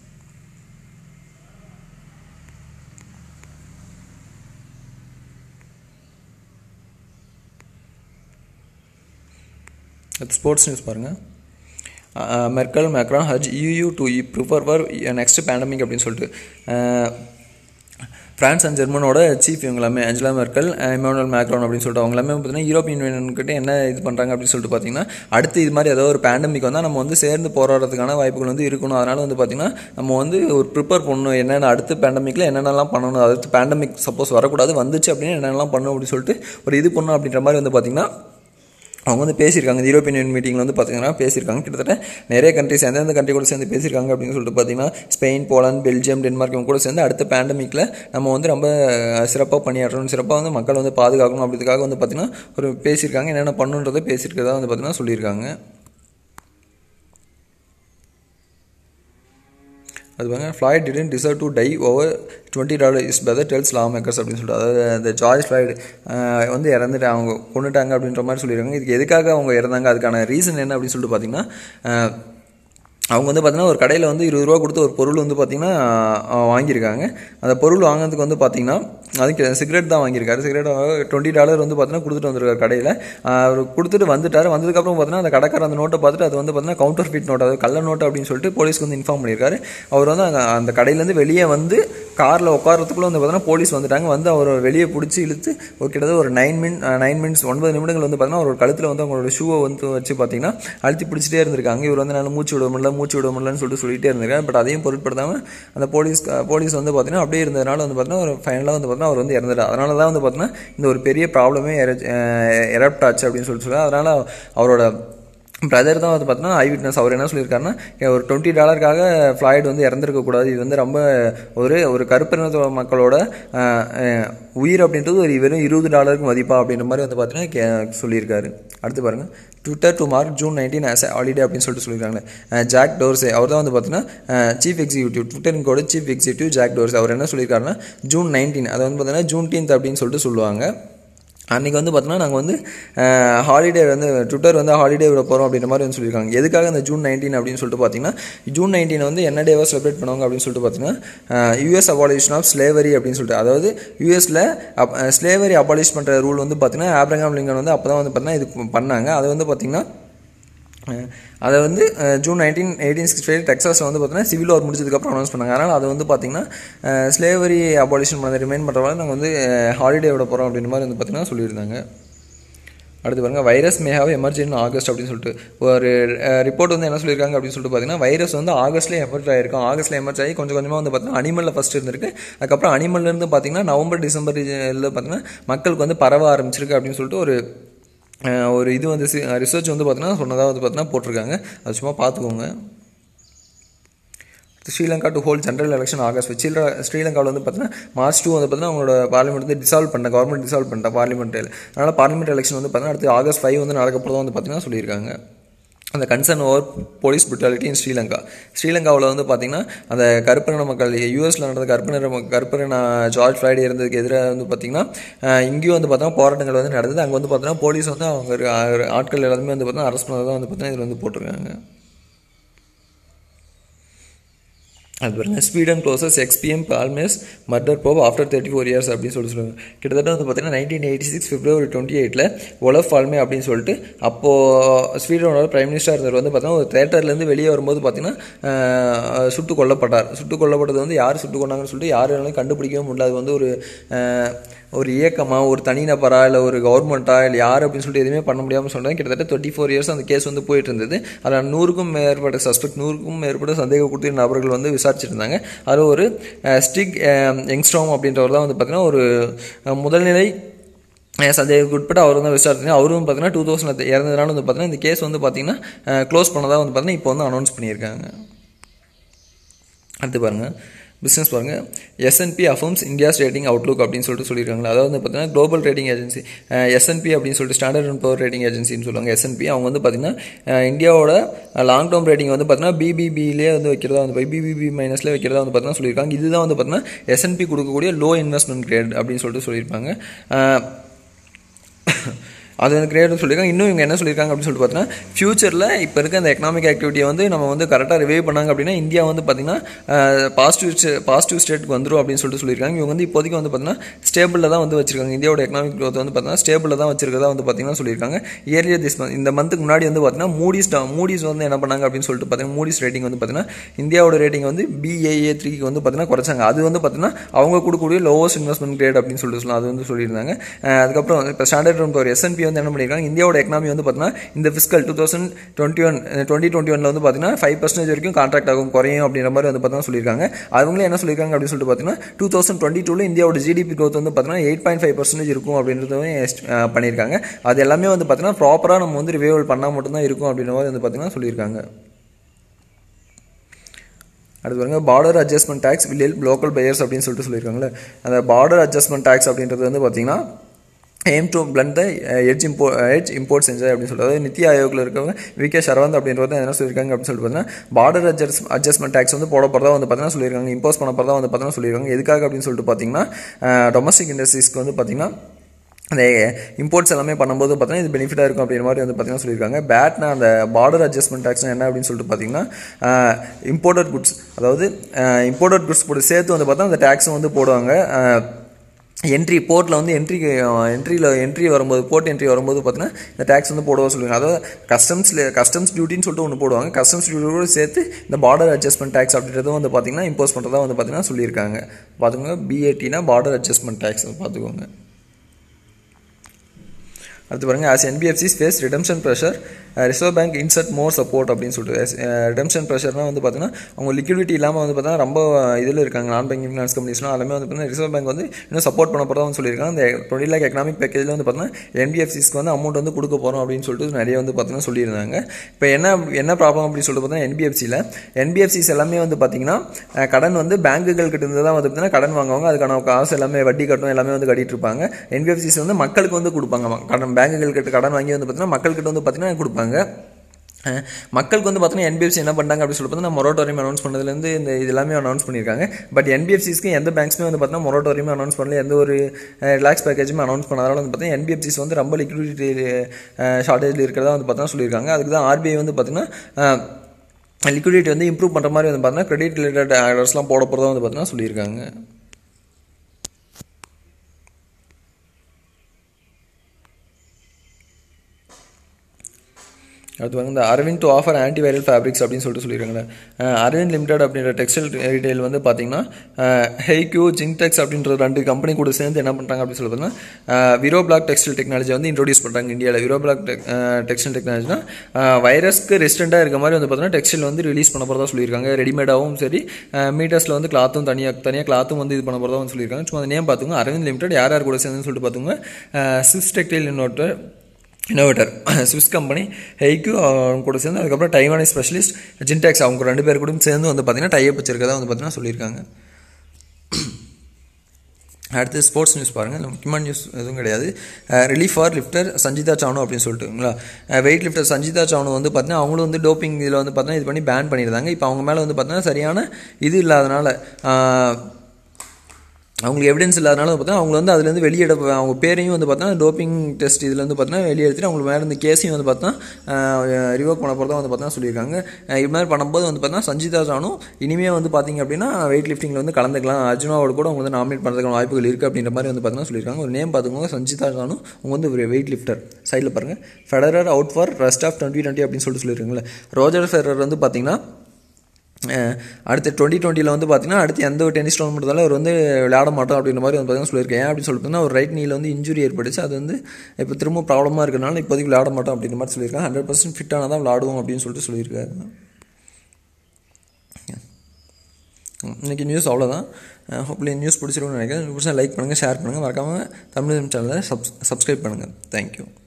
ஸ்போர்ட்ஸ் நியூஸ் பாருங்கள் Merkel Macron urge EU to prepare for next pandemic அப்படின்னு சொல்லிட்டு அஹ், பிரான்ஸ் அண்ட் ஜெர்மனோட சீஃப் இவங்க எல்லாமே அஞ்சலா மெர்க்கல் இமானுவல் மேக்ரான் அப்படின்னு சொல்லிட்டு அவங்க எல்லாமே பார்த்தீங்கன்னா யூரோப்பியன் யூனியன் கிட்ட என்ன இது பண்ணுறாங்க அப்படின்னு சொல்லிட்டு பார்த்தீங்கன்னா அடுத்து இது மாதிரி ஏதோ ஒரு பேண்டமிக் வந்தால் நம்ம வந்து சேர்ந்து போராடுறதுக்கான வாய்ப்புகள் வந்து இருக்கணும் அதனால் வந்து பார்த்தீங்கன்னா நம்ம வந்து ஒரு ப்ரிப்பேர் பண்ணணும் என்னென்ன அடுத்த பேண்டமிக்கில் என்னென்னலாம் பண்ணணும் அடுத்து பேண்டமிக் சப்போஸ் வரக்கூடாது வந்துச்சு அப்படின்னு என்னென்னலாம் பண்ணணும் அப்படின்னு சொல்லிட்டு ஒரு இது பண்ணணும் அப்படின்ற மாதிரி வந்து பார்த்தீங்கன்னா அவங்க வந்து பேசியிருக்காங்க இந்த யூரோப்பியன் யூனியன் மீட்டிங்கில் வந்து பார்த்தீங்கன்னா பேசியிருக்காங்க கிட்டத்தட்ட நிறைய கண்ட்ரிஸ் எந்தெந்த கண்ட்ரி கூட சேர்ந்து பேசியிருக்காங்க அப்படின்னு சொல்லிட்டு பார்த்தீங்கன்னா ஸ்பெயின் போலாந்து பெல்ஜியம் டென்மார்க் இவங்க கூட சேர்ந்து அடுத்த பேண்டமிக்கில் நம்ம வந்து ரொம்ப சிறப்பாக பணியாற்றணும் சிறப்பாக வந்து மக்கள் வந்து பாதுகாக்கணும் அப்படின்றதுக்காக வந்து பார்த்தீங்கன்னா ஒரு பேசியிருக்காங்க என்னென்ன பண்ணுன்றதை பேசியிருக்கிறதா வந்து பார்த்தீங்கன்னா சொல்லியிருக்காங்க அது பாருங்க Floyd didn't deserve to die over twenty dollar his brother tells lawmakers அப்படின்னு சொல்லிட்டு அதாவது அந்த ஜார்ஜ் ஃப்ளாய்டு வந்து இறந்துட்டு அவங்க கொண்டுட்டாங்க அப்படின்ற மாதிரி சொல்லியிருக்காங்க இதுக்கு எதுக்காக அவங்க இறந்தாங்க அதுக்கான ரீசன் என்ன அப்படின்னு சொல்லிட்டு பார்த்தீங்கன்னா அஹ், அவங்க வந்து பார்த்தீங்கன்னா ஒரு கடையில் வந்து இருபது ரூபா கொடுத்து ஒரு பொருள் வந்து பார்த்தீங்கன்னா அஹ், வாங்கியிருக்காங்க அந்த பொருள் வாங்கினதுக்கு வந்து பார்த்தீங்கன்னா அதுக்கு சிகரெட் தான் வாங்கியிருக்காரு சிகரெட் டுவெண்ட்டி டாலர் வந்து பார்த்தீங்கன்னா கொடுத்துட்டு வந்திருக்காரு கடையில் அவர் கொடுத்துட்டு வந்துட்டார் வந்ததுக்கப்புறம் பார்த்தீங்கன்னா அந்த கடைக்காரர் அந்த நோட்டை பார்த்துட்டு அது வந்து பார்த்தீங்கன்னா கவுண்டர் ஃபிட் நோட் அது கள்ள நோட்டு அப்படின்னு சொல்லிட்டு போலீஸ்க்கு வந்து இன்ஃபார்ம் பண்ணியிருக்காரு அவர் வந்து அங்க அந்த கடையிலேருந்து வெளியே வந்து காரில் உட்காரத்துக்குள்ளே வந்து பார்த்தீங்கன்னா போலீஸ் வந்துட்டாங்க வந்து அவர் வெளியே பிடிச்சி இழுத்து ஒரு கிட்டத்தட்ட ஒரு நைன் மின் நைன் மினிட்ஸ் ஒன்பது நிமிடங்கள் வந்து பார்த்தீங்கன்னா ஒரு கழுத்தில் வந்து அவங்களோட ஷூவை வந்து வச்சு பார்த்தீங்கன்னா அழுத்தி பிடிச்சிட்டே இருந்திருக்காங்க இவர் வந்து என்னால் மூச்சு விட முடியல மூச்சு விட முடியலன்னு சொல்லிட்டு சொல்லிட்டே இருந்திருக்காரு பட் அதையும் பொருட்படுத்தாமல் அந்த போலீஸ் போலீஸ் வந்து பார்த்தீங்கன்னா அப்படியே இருந்ததுனால வந்து பார்த்தீங்கன்னா ஒரு ஃபைனலாக வந்து பார்த்தீங்கன்னா அவர் வந்து இறந்துட்டார் அதனால தான் வந்து பார்த்தீங்கன்னா இந்த ஒரு பெரிய ப்ராப்ளமே எரப்ட் ஆச்சு அப்படின்னு சொல்லிட்டு சொல்லுவாங்க அதனால் அவரோட பிரதர் தான் வந்து பார்த்தீங்கன்னா ஐ விட்னஸ் அவர் என்ன சொல்லியிருக்காருன்னா "ஏன் ஒரு டுவெண்ட்டி டாலருக்காக ஃப்ளாய்டு வந்து இறந்துருக்க கூடாது இது வந்து ரொம்ப ஒரு ஒரு கருப்பினத்தோட மக்களோட அஹ், அஹ், உயிர் அப்படின்றது ஒரு வெறும் இருபது டாலருக்கு மதிப்பா அப்படின்ற மாதிரி வந்து பார்த்தீங்கன்னா கே- சொல்லியிருக்காரு அடுத்து பாருங்க Twitter to mark June nineteen as holiday அப்படின்னு சொல்லிட்டு சொல்லியிருக்காங்க அஹ், ஜாக் டோர்ஸே அவர் தான் வந்து பார்த்தீங்கன்னா சீஃப் எக்ஸிக்யூட்டிவ் ட்விட்டரிங்கோட சீஃப் எக்ஸிக்யூட்டிவ் ஜாக் டோர்ஸே அவர் என்ன சொல்லியிருக்காருன்னா ஜூன் நைன்டீன் அதை வந்து பார்த்தீங்கன்னா ஜூன் டீன்த் அப்படின்னு சொல்லிட்டு சொல்லுவாங்க அன்றைக்கி வந்து பார்த்தோன்னா நாங்கள் வந்து ஹாலிடே வந்து ட்விட்டர் வந்து ஹாலிடே விட போகிறோம் அப்படின்ற மாதிரி வந்து சொல்லியிருக்காங்க எதுக்காக இந்த ஜூன் நைன்டீன் அப்படின்னு சொல்லிட்டு பார்த்தீங்கன்னா ஜூன் நைன்டீன் வந்து என்ன டேவாக செலிப்ரேட் பண்ணுவாங்க அப்படின்னு சொல்லிட்டு பார்த்தீங்கன்னா யூஎஸ் அபாலிஷன் ஆஃப் ஸ்லேவரி அப்படின்னு சொல்லிட்டு அதாவது யூஎஸில் ஸ்லேவரி அபாலிஷ் பண்ணுற ரூல் வந்து பார்த்தீங்கன்னா ஆப்ரஹாம் லிங்கன் வந்து அப்போ தான் வந்து பார்த்தீங்கன்னா இது பண்ணாங்க அது வந்து பார்த்தீங்கன்னா அஹ் அதை வந்து அஹ் June nineteen eighteen sixty five டெக்ஸாஸில் வந்து பார்த்தீங்கன்னா சிவில் வார் முடிச்சதுக்கப்புறம் அனௌன்ஸ் பண்ணாங்க அதனால் அது வந்து பார்த்தீங்கன்னா ஸ்லேவரி அபாலிஷன் பண்ணதை ரிமைன் பண்ணுறவங்க நாங்கள் வந்து ஹாலிடே விட போகிறோம் அப்படின்ற மாதிரி வந்து பார்த்தீங்கன்னா சொல்லியிருந்தாங்க அடுத்து பாருங்க virus may have emerge in August அப்படின்னு சொல்லிட்டு ஒரு ரிப்போர்ட் வந்து என்ன சொல்லியிருக்காங்க அப்படின்னு சொல்லிட்டு பார்த்தீங்கன்னா வைரஸ் வந்து ஆகஸ்ட்லேயே எமர்ஜ் ஆயிருக்கும் ஆகஸ்ட்டில் எமர்ஜ் ஆகி கொஞ்சம் கொஞ்சமாக வந்து பார்த்தீங்கன்னா அனிமலில் ஃபஸ்ட் இருந்திருக்கு அதுக்கப்புறம் அனிமல்லேருந்து பார்த்தீங்கன்னா நவம்பர் டிசம்பர் இதில் பார்த்தீங்கன்னா மக்களுக்கு வந்து பரவ ஆரம்பிச்சிருக்கு அப்படின்னு சொல்லிட்டு ஒரு அஹ், ஒரு இது வந்து ரிசர்ச் வந்து பார்த்தீங்கன்னா சொன்னதாக வந்து பார்த்தீங்கன்னா போட்டிருக்காங்க அது சும்மா பார்த்துக்கோங்க Sri Lanka to whole general election August ஸ்ரீல ஸ்ரீலங்காவில் வந்து பார்த்தீங்கன்னா மார்ச் டூ வந்து பார்த்தீங்கன்னா அவங்களோட பார்லிமெண்ட் வந்து டிசால்வ் பண்ண கவர்மெண்ட் டிசால்வ் பண்ணிட்டா பார்லிமெண்ட்டில் அதனால் பார்லிமெண்ட் எலெக்ஷன் வந்து பார்த்தீங்கன்னா அடுத்து ஆகஸ்ட் ஃபைவ் வந்து நடக்க போகிறதா வந்து பார்த்தீங்கன்னா சொல்லியிருக்காங்க அந்த concern over police brutality in Sri Lanka ஸ்ரீலங்காவில் வந்து பார்த்தீங்கன்னா அந்த கருப்பின மக்கள் யூஎஸில் நடந்த கருப்பினர் ம- கருப்பின ஜார்ஜ் ஃப்ரைடே இருந்ததுக்கு எதிராக வந்து பார்த்தீங்கன்னா அஹ், இங்கேயும் வந்து பார்த்தீங்கன்னா போராட்டங்கள் வந்து நடந்தது அங்கே வந்து பார்த்தீங்கன்னா போலீஸ் வந்து அவங்க இருக்க ஆட்கள் எல்லாருமே வந்து பார்த்தீங்கன்னா அரெஸ்ட் பண்ணதான் வந்து பார்த்தீங்கன்னா இதில் வந்து போட்டிருக்காங்க அது பாருங்க Sweden closes ex PM Palme's murder போப் ஆஃப்டர் தேர்ட்டி ஃபோர் இயர்ஸ் அப்படின்னு சொல்லி சொல்லுவாங்க கிட்டத்தட்ட வந்து பார்த்தீங்கன்னா nineteen eighty six February twenty எயிட்டில் ஒலஃப் ஃபால்மே அப்படின்னு சொல்லிட்டு அப்போது ஸ்வீடனோட பிரைம் மினிஸ்டர் இருந்தவர் வந்து பார்த்தீங்கன்னா ஒரு தேட்டர்லேருந்து வெளியே வரும்போது பார்த்தீங்கன்னா ஆஹ், சுட்டு கொல்லப்பட்டார் சுட்டு கொல்லப்பட்டது வந்து யார் சுட்டு கொண்டாங்கன்னு சொல்லிட்டு யாராலையும் கண்டுபிடிக்கவே முடியல அது வந்து ஒரு ஆஹ், ஒரு இயக்கமா ஒரு தனிநபரா இல்லை ஒரு கவர்மெண்ட்டா இல்லை யார் அப்படின்னு சொல்லிட்டு எதுவுமே பண்ண முடியாமல் சொல்கிறாங்க கிட்டத்தட்ட டுவெண்ட்டி ஃபோர் இயர்ஸ் அந்த கேஸ் வந்து போயிட்டு இருந்தது அதில் நூறுக்கும் மேற்பட்ட சஸ்பெக்ட் நூறுக்கும் மேற்பட்ட சந்தேகக்கூடிய நபர்கள் வந்து விசாரிச்சுட்டு இருந்தாங்க அதில் ஒரு அஹ், ஸ்டிக் அஹ், யங்ஸ்ட்ராம் அப்படின்றவர் தான் வந்து பார்த்தீங்கன்னா ஒரு அஹ், முதல்நிலை அஹ், சந்தேகத்துக்கு உட்பட்டு அவர் தான் விசாரிச்சு அவரும் பார்த்தீங்கன்னா டூ தௌசண்ட் இறந்ததுனால வந்து பார்த்தீங்கன்னா இந்த கேஸ் வந்து பார்த்தீங்கன்னா க்ளோஸ் பண்ணதாக வந்து பார்த்தீங்கன்னா இப்போ வந்து அனௌன்ஸ் பண்ணியிருக்காங்க அடுத்து பாருங்க பிஸ்னஸ் பாருங்க S and P affirms India's rating outlook அப்படின்னு சொல்லிட்டு சொல்லியிருக்காங்களா அதாவது வந்து பார்த்தீங்கன்னா குளோபல் ரேட்டிங் ஏஜென்சி எஸ்என்பி அப்படின்னு சொல்லிட்டு ஸ்டாண்டர்ட் அண்ட் பவர் ரேட்டிங் ஏஜென்சின்னு சொல்லுவாங்க எஸ்என்பி அவங்க வந்து பார்த்தீங்கன்னா அஹ், இந்தியாவோட லாங் டேர்ம் ரேட்டிங் வந்து பார்த்தீங்கன்னா பிபிபிலே வந்து வைக்கிறதா வந்து பிபிபி மைனஸில் வைக்கிறதா வந்து பார்த்தீங்கன்னா சொல்லியிருக்காங்க இதுதான் வந்து பார்த்தீங்கன்னா எஸ்என்பி கொடுக்கக்கூடிய லோ இன்வெஸ்ட்மெண்ட் கிரேட் அப்படின்னு சொல்லிட்டு சொல்லியிருப்பாங்க அஹ், அது வந்து கிரேட்னு சொல்லியிருக்காங்க இன்னும் இவங்க என்ன சொல்லியிருக்காங்க அப்படின்னு சொல்லிட்டு பார்த்தீங்கன்னா ஃபியூச்சரில் இப்போ இருக்க அந்த எக்கனாமிக் ஆக்டிவிட்டியை வந்து நம்ம வந்து கரெக்டாக ரிவைவ் பண்ணாங்க அப்படின்னா இந்தியா வந்து பார்த்தீங்கன்னா பாசிட்டிவ் பாசிட்டிவ் ஸ்டேட்டுக்கு வந்துடும் அப்படின்னு சொல்லிட்டு சொல்லியிருக்காங்க இவங்க வந்து இப்போதைக்கு வந்து பார்த்தீங்கன்னா ஸ்டேபிளில் தான் வந்து வச்சிருக்காங்க இந்தியாவோட எக்கனாமிக் growth வந்து பார்த்தீங்கன்னா ஸ்டேபிளில் தான் வச்சிருக்கதா வந்து பார்த்தீங்கன்னா சொல்லியிருக்காங்க இயர்லியர் திஸ் மந்த் இந்த மந்த்துக்கு முன்னாடி வந்து பார்த்தீங்கன்னா மூடிஸ் மூடிஸ் வந்து என்ன பண்ணாங்க அப்படின்னு சொல்லிட்டு பார்த்தீங்கன்னா மூடிஸ் ரேட்டிங் வந்து பார்த்தீங்கன்னா இந்தியாவோட ரேட்டிங் வந்து பிஏஏ த்ரீக்கு வந்து பார்த்தீங்கன்னா குறைச்சாங்க அது வந்து பார்த்தீங்கன்னா அவங்க கொடுக்கக்கூடிய லோவஸ்ட் இன்வெஸ்ட்மெண்ட் கிரேட் அப்படின்னு சொல்லிட்டு சொல்லலாம் அது வந்து சொல்லியிருந்தாங்க அஹ் அதுக்கப்புறம் இப்போ ஸ்டாண்டர்ட் ரூம் ஒரு எஸ்என்பி வந்து என்ன பண்ணியிருக்காங்க இந்தியாவோட எக்கனாமி வந்து பார்த்தீங்கன்னா இந்த fiscal two thousand twenty one twenty twenty ஒனில் வந்து பார்த்தீங்கன்னா ஃபைவ் பர்சன்டேஜ் வரைக்கும் கான்ட்ராக்ட் ஆகும் குறையும் அப்படின்ற மாதிரி வந்து பார்த்தீங்கன்னா சொல்லியிருக்காங்க அவங்களே என்ன சொல்லியிருக்காங்க அப்படின்னு சொல்லிட்டு பார்த்தீங்கன்னா டூ தௌசண்ட் டுவெண்ட்டி டூவில் இந்தியாவோட ஜிடிபி growth வந்து பார்த்தீங்கன்னா எயிட் பாயிண்ட் ஃபைவ் பர்சன்டேஜ் இருக்கும் அப்படின்றதும் est- அஹ் பண்ணியிருக்காங்க அது எல்லாமே வந்து பார்த்தீங்கன்னா ப்ராப்பராக நம்ம வந்து ரிவைவல் பண்ணால் மட்டும்தான் இருக்கும் அப்படின்ற மாதிரி வந்து பார்த்தீங்கன்னா சொல்லியிருக்காங்க அடுத்து பாருங்க border adjustment tax will help local buyers அப்படின்னு சொல்லிட்டு சொல்லியிருக்காங்களே அந்த பார்டர் அட்ஜஸ்ட்மெண்ட் டேக்ஸ் அப்படின்றது வந்து பார்த்தீங்கன்னா aim to blunt the edge இம்போ எட்ஜ் இம்போர்ட்ஸ் என்ஜாய் அப்படின்னு சொல்லிட்டு அதாவது நித்தி ஆயோக்கில் இருக்கவங்க வி கே சரவந்த் அப்படின்றது என்ன சொல்லியிருக்காங்க அப்படின்னு சொல்லிட்டு பார்த்தீங்கன்னா பார்டர் அட்ஜஸ்ட் அட்ஜஸ்ட்மெண்ட் டேக்ஸ் வந்து போட போகிறதா வந்து பார்த்தீங்கன்னா சொல்லியிருக்காங்க இம்போஸ் பண்ண போகிறதா வந்து பார்த்தீங்கன்னா சொல்லியிருக்காங்க எதுக்காக அப்படின்னு சொல்லிட்டு பார்த்தீங்கன்னா டொமஸ்டிக் இண்டஸ்ட்ரீஸ்க்கு வந்து பார்த்தீங்கன்னா அந்த இம்போர்ட்ஸ் எல்லாமே பண்ணும்போது பார்த்தீங்கன்னா இது பெனிஃபிட்டாக இருக்கும் அப்படின்ற மாதிரி வந்து பார்த்தீங்கன்னா சொல்லியிருக்காங்க பேட்னா அந்த பார்டர் அட்ஜஸ்ட்மெண்ட் டேக்ஸ்னா என்ன அப்படின்னு சொல்லிட்டு பார்த்தீங்கன்னா இம்போர்ட்டட் குட்ஸ் அதாவது இம்போர்ட்டட் குட்ஸ் போட்டு சேர்த்து வந்து பார்த்தா அந்த டேக்ஸும் வந்து போடுவாங்க என்ட்ரி போர்ட்டில் வந்து என்ட்ரி என்ட்ரியில் என்ட்ரி வரும்போது போர்ட் என்ட்ரி வரும்போது பார்த்தீங்கன்னா இந்த டேக்ஸ் வந்து போடுவா சொல்லுவாங்க அதாவது கஸ்டம்ஸில் கஸ்டம்ஸ் டியூட்டின்னு சொல்லிட்டு ஒன்று போடுவாங்க கஸ்டம்ஸ் டியூட்டியோடு சேர்த்து இந்த பார்டர் அட்ஜஸ்ட்மெண்ட் டேக்ஸ் அப்படின்றதும் வந்து பார்த்தீங்கன்னா இம்போஸ் பண்ணுறதா வந்து பார்த்தீங்கன்னா சொல்லியிருக்காங்க பார்த்துக்கோங்க பிஏடினா பார்டர் அட்ஜஸ்ட்மெண்ட் டேக்ஸ் பார்த்துக்கோங்க அடுத்து பாருங்க as NBFCs face redemption pressure reserve bank insert more support அப்படின்னு சொல்லிட்டு ரிடம்ஷன் ப்ரெஷர்னா வந்து பார்த்தீங்கன்னா அவங்க லிக்விடிட்டி இல்லாமல் வந்து பார்த்தீங்கன்னா ரொம்ப இதில் இருக்காங்க நான் பேங்கிங் ஃபினான்ஸ் கம்பெனிஸ்லாம் எல்லாமே வந்து பார்த்தீங்கன்னா ரிசர்வ் பேங்க் வந்து இன்னும் சப்போர்ட் பண்ண போகிறதா வந்து சொல்லியிருக்காங்க அந்த டுவெண்ட்டி லேக் எக்கனாமிக் பேக்கேஜில் வந்து பார்த்தீங்கன்னா என்பிஎஃப்சிஸ்க்கு வந்து அமௌண்ட் வந்து கொடுக்க போகிறோம் அப்படின்னு சொல்லிட்டு நிறைய வந்து பார்த்தீங்கன்னா சொல்லியிருந்தாங்க இப்போ என்ன என்ன ப்ராப்ளம் அப்படின்னு சொல்லிட்டு பார்த்தீங்கன்னா என்பிஎஃப்சியில் என்பிஎஃப்சிஸ் எல்லாமே வந்து பார்த்தீங்கன்னா அஹ், கடன் வந்து பேங்குகள் கிட்ட இருந்து தான் வந்து பார்த்தீங்கன்னா கடன் வாங்குவாங்க அதுக்கான காசு எல்லாமே வட்டி கட்டணும் எல்லாமே வந்து கட்டிட்டு இருப்பாங்க என்பிஎஃப்சிஸ் வந்து மக்களுக்கு வந்து கொடுப்பாங்க ம- கடன் பேங்குகள் கிட்ட கடன் வாங்கி வந்து பார்த்தீங்கன்னா மக்கள்கிட்ட வந்து பார்த்தீங்கன்னா கொடுப்பாங்க அஹ் மக்களுக்கு வந்து பார்த்தீங்கன்னா என்பிஎஃப்சி என்ன பண்ணாங்க அப்படின்னு சொல்லி பார்த்தீங்கன்னா மொரட்டோரியம் அனௌன்ஸ் பண்ணதுலேருந்து இந்த இது எல்லாமே அனௌன்ஸ் பண்ணியிருக்காங்க பட் என்பிஎஃப்சிஸ்க்கு எந்த பேங்க்ஸுமே வந்து பார்த்தீங்கன்னா மொரட்டோரியம் அனௌன்ஸ் பண்ணல எந்த ஒரு ரிலாக்ஸ் பேக்கேஜுமே அனௌன்ஸ் பண்ணாதால வந்து பார்த்தீங்கன்னா என்பிஎஃப்சிஸ் வந்து ரொம்ப லிக்விடிட்டி ஷார்ட்டேஜில் இருக்கிறதா வந்து பார்த்தீங்கன்னா சொல்லியிருக்காங்க அதுக்கு தான் ஆர்பிஐ வந்து பார்த்தீங்கன்னா லிக்விடிட்டி வந்து இம்ப்ரூவ் பண்ணுற மாதிரி வந்து பார்த்தீங்கன்னா கிரெடிட் ரிலேட்டட் ஆர்டர்ஸ்லாம் போட போகிறதா வந்து பார்த்தீங்கன்னா சொல்லியிருக்காங்க அடுத்து வந்து இந்த Arvind to offer antiviral fabrics அப்படின்னு சொல்லிட்டு சொல்லியிருக்காங்க அஹ் அரவிந்த் லிமிடெட் அப்படின்ற டெக்ஸ்டைல் ரீட்டைல் வந்து பார்த்தீங்கன்னா ஹெய்க்யூ ஜிங்டெக்ஸ் அப்படின்ற ரெண்டு கம்பெனி கூட சேர்ந்து என்ன பண்ணுறாங்க அப்படின்னு சொல்லி பார்த்தீங்கன்னா விரோ பிளாக் டெக்ஸ்டைல் டெக்னாலஜி வந்து இன்ட்ரோடியூஸ் பண்ணுறாங்க இந்தியாவில் விரோ பிளாக் டெக்ஸ்டைல் டெக்னாலஜினா வைரஸ்க்கு ரெசிஸ்டண்ட்டாக இருக்க மாதிரி வந்து பார்த்தீங்கன்னா டெக்ஸ்டைல் வந்து ரிலீஸ் பண்ண போகிறதா சொல்லியிருக்காங்க ரெடிமேடாகவும் சரி மீட்டர்ஸில் வந்து கிளாத்தும் தனியாக தனியாக கிளாத்தும் வந்து இது பண்ண போகிறதா வந்து சொல்லியிருக்காங்க சும்மா அந்த நேம் பார்த்துங்க அரவிந்த் லிமிடெட் யார் யார் கூட சேர்ந்துன்னு சொல்லிட்டு பார்த்துங்க ஸ்விஸ் டெக்டைல் இன்னொருத்தர் இன்னோவேட்டர் ஸ்விஸ் கம்பெனி ஹெய்க்கு அவங்க கூட சேர்ந்து அதுக்கப்புறம் டைவானி ஸ்பெஷலிஸ்ட் ஜின்டாக்ஸ் அவங்க ரெண்டு பேர் கூட சேர்ந்து வந்து பார்த்தீங்கன்னா டைப் வச்சிருக்கதா வந்து பார்த்தீங்கன்னா சொல்லியிருக்காங்க அடுத்து ஸ்போர்ட்ஸ் நியூஸ் பாருங்கள் இல்லை முக்கியமான நியூஸ் எதுவும் கிடையாது relief for lifter Sanjita Chanu அப்படின்னு சொல்லிட்டுங்களா வெயிட் லிஃப்டர் சஞ்சிதா சானு வந்து பார்த்தீங்கன்னா அவங்களும் வந்து டோப்பிங் இதில் வந்து பார்த்தீங்கன்னா இது பண்ணி பேன் பண்ணியிருந்தாங்க இப்போ அவங்க மேலே வந்து பார்த்தீங்கன்னா சரியான இது இல்லாதனால அவங்களுக்கு எவிடன்ஸ் இல்லாதனால வந்து பார்த்தீங்கன்னா அவங்க வந்து அதுலேருந்து வெளியிட அவங்க பேரையும் வந்து பார்த்தீங்கன்னா டோப்பிங் டெஸ்ட் இதில் வந்து பார்த்தீங்கன்னா வெளியே எடுத்துட்டு அவங்களுக்கு மேலே இந்த கேஸையும் வந்து பார்த்தீங்கன்னா ரிவோக் பண்ண போகிறதா வந்து பார்த்தீங்கன்னா சொல்லியிருக்காங்க இது மாதிரி பண்ணும்போது வந்து பார்த்தீங்கன்னா சஞ்சிதா ஜானும் இனிமேல் வந்து பார்த்தீங்க அப்படின்னா வெயிட் லிஃப்டிங்கில் வந்து கலந்துக்கலாம் அர்ஜுனாவோட கூட அவங்க வந்து நாமினேட் பண்ணுறதுக்கான வாய்ப்புகள் இருக்குது அப்படின்ற மாதிரி வந்து பார்த்தீங்கன்னா சொல்லியிருக்காங்க ஒரு நேம் பார்த்துக்கோங்க சஞ்சிதா ஜானும் அவங்க வந்து ஒரு வெயிட் லிஃப்டர் சைடில் பாருங்கள் Federer out for rest of twenty twenty அப்படின்னு சொல்லிட்டு சொல்லியிருக்காங்களே ரோஜர் ஃபெடரர் வந்து பார்த்தீங்கன்னா அடுத்து டுவெண்ட்டி டுவெண்ட்டியில் வந்து பார்த்தீங்கன்னா அடுத்து எந்த ஒரு டென்னிஸ் டோர்னமெண்ட் அவர் வந்து விளையாட மாட்டோம் அப்படின்ற மாதிரி வந்து பார்த்தீங்கன்னா சொல்லியிருக்கேன் ஏன் அப்படின்னு சொல்லிட்டு ஒரு ரைட் நீல வந்து இன்ஜுரி ஏற்பட்டுச்சு அது வந்து இப்போ திரும்ப ப்ராப்ளமாக இருக்கிறனால இப்போதைக்கு விளையாட மாட்டோம் அப்படின்ற மாதிரி சொல்லியிருக்காங்க ஹண்ட்ரட் பர்சன்ட் ஃபிட்டான தான் விளாடுவோம் அப்படின்னு சொல்லிட்டு சொல்லியிருக்காரு இன்றைக்கி நியூஸ் அவ்வளோதான் ஹோப்லி நியூஸ் பிடிச்சிருக்கும்னு நினைக்கிறேன் பிடிச்சா லைக் பண்ணுங்கள் ஷேர் பண்ணுங்கள் மறக்காமல் தமிழ் சேனலை சப் சப்ஸ்கிரைப் பண்ணுங்கள் தேங்க்யூ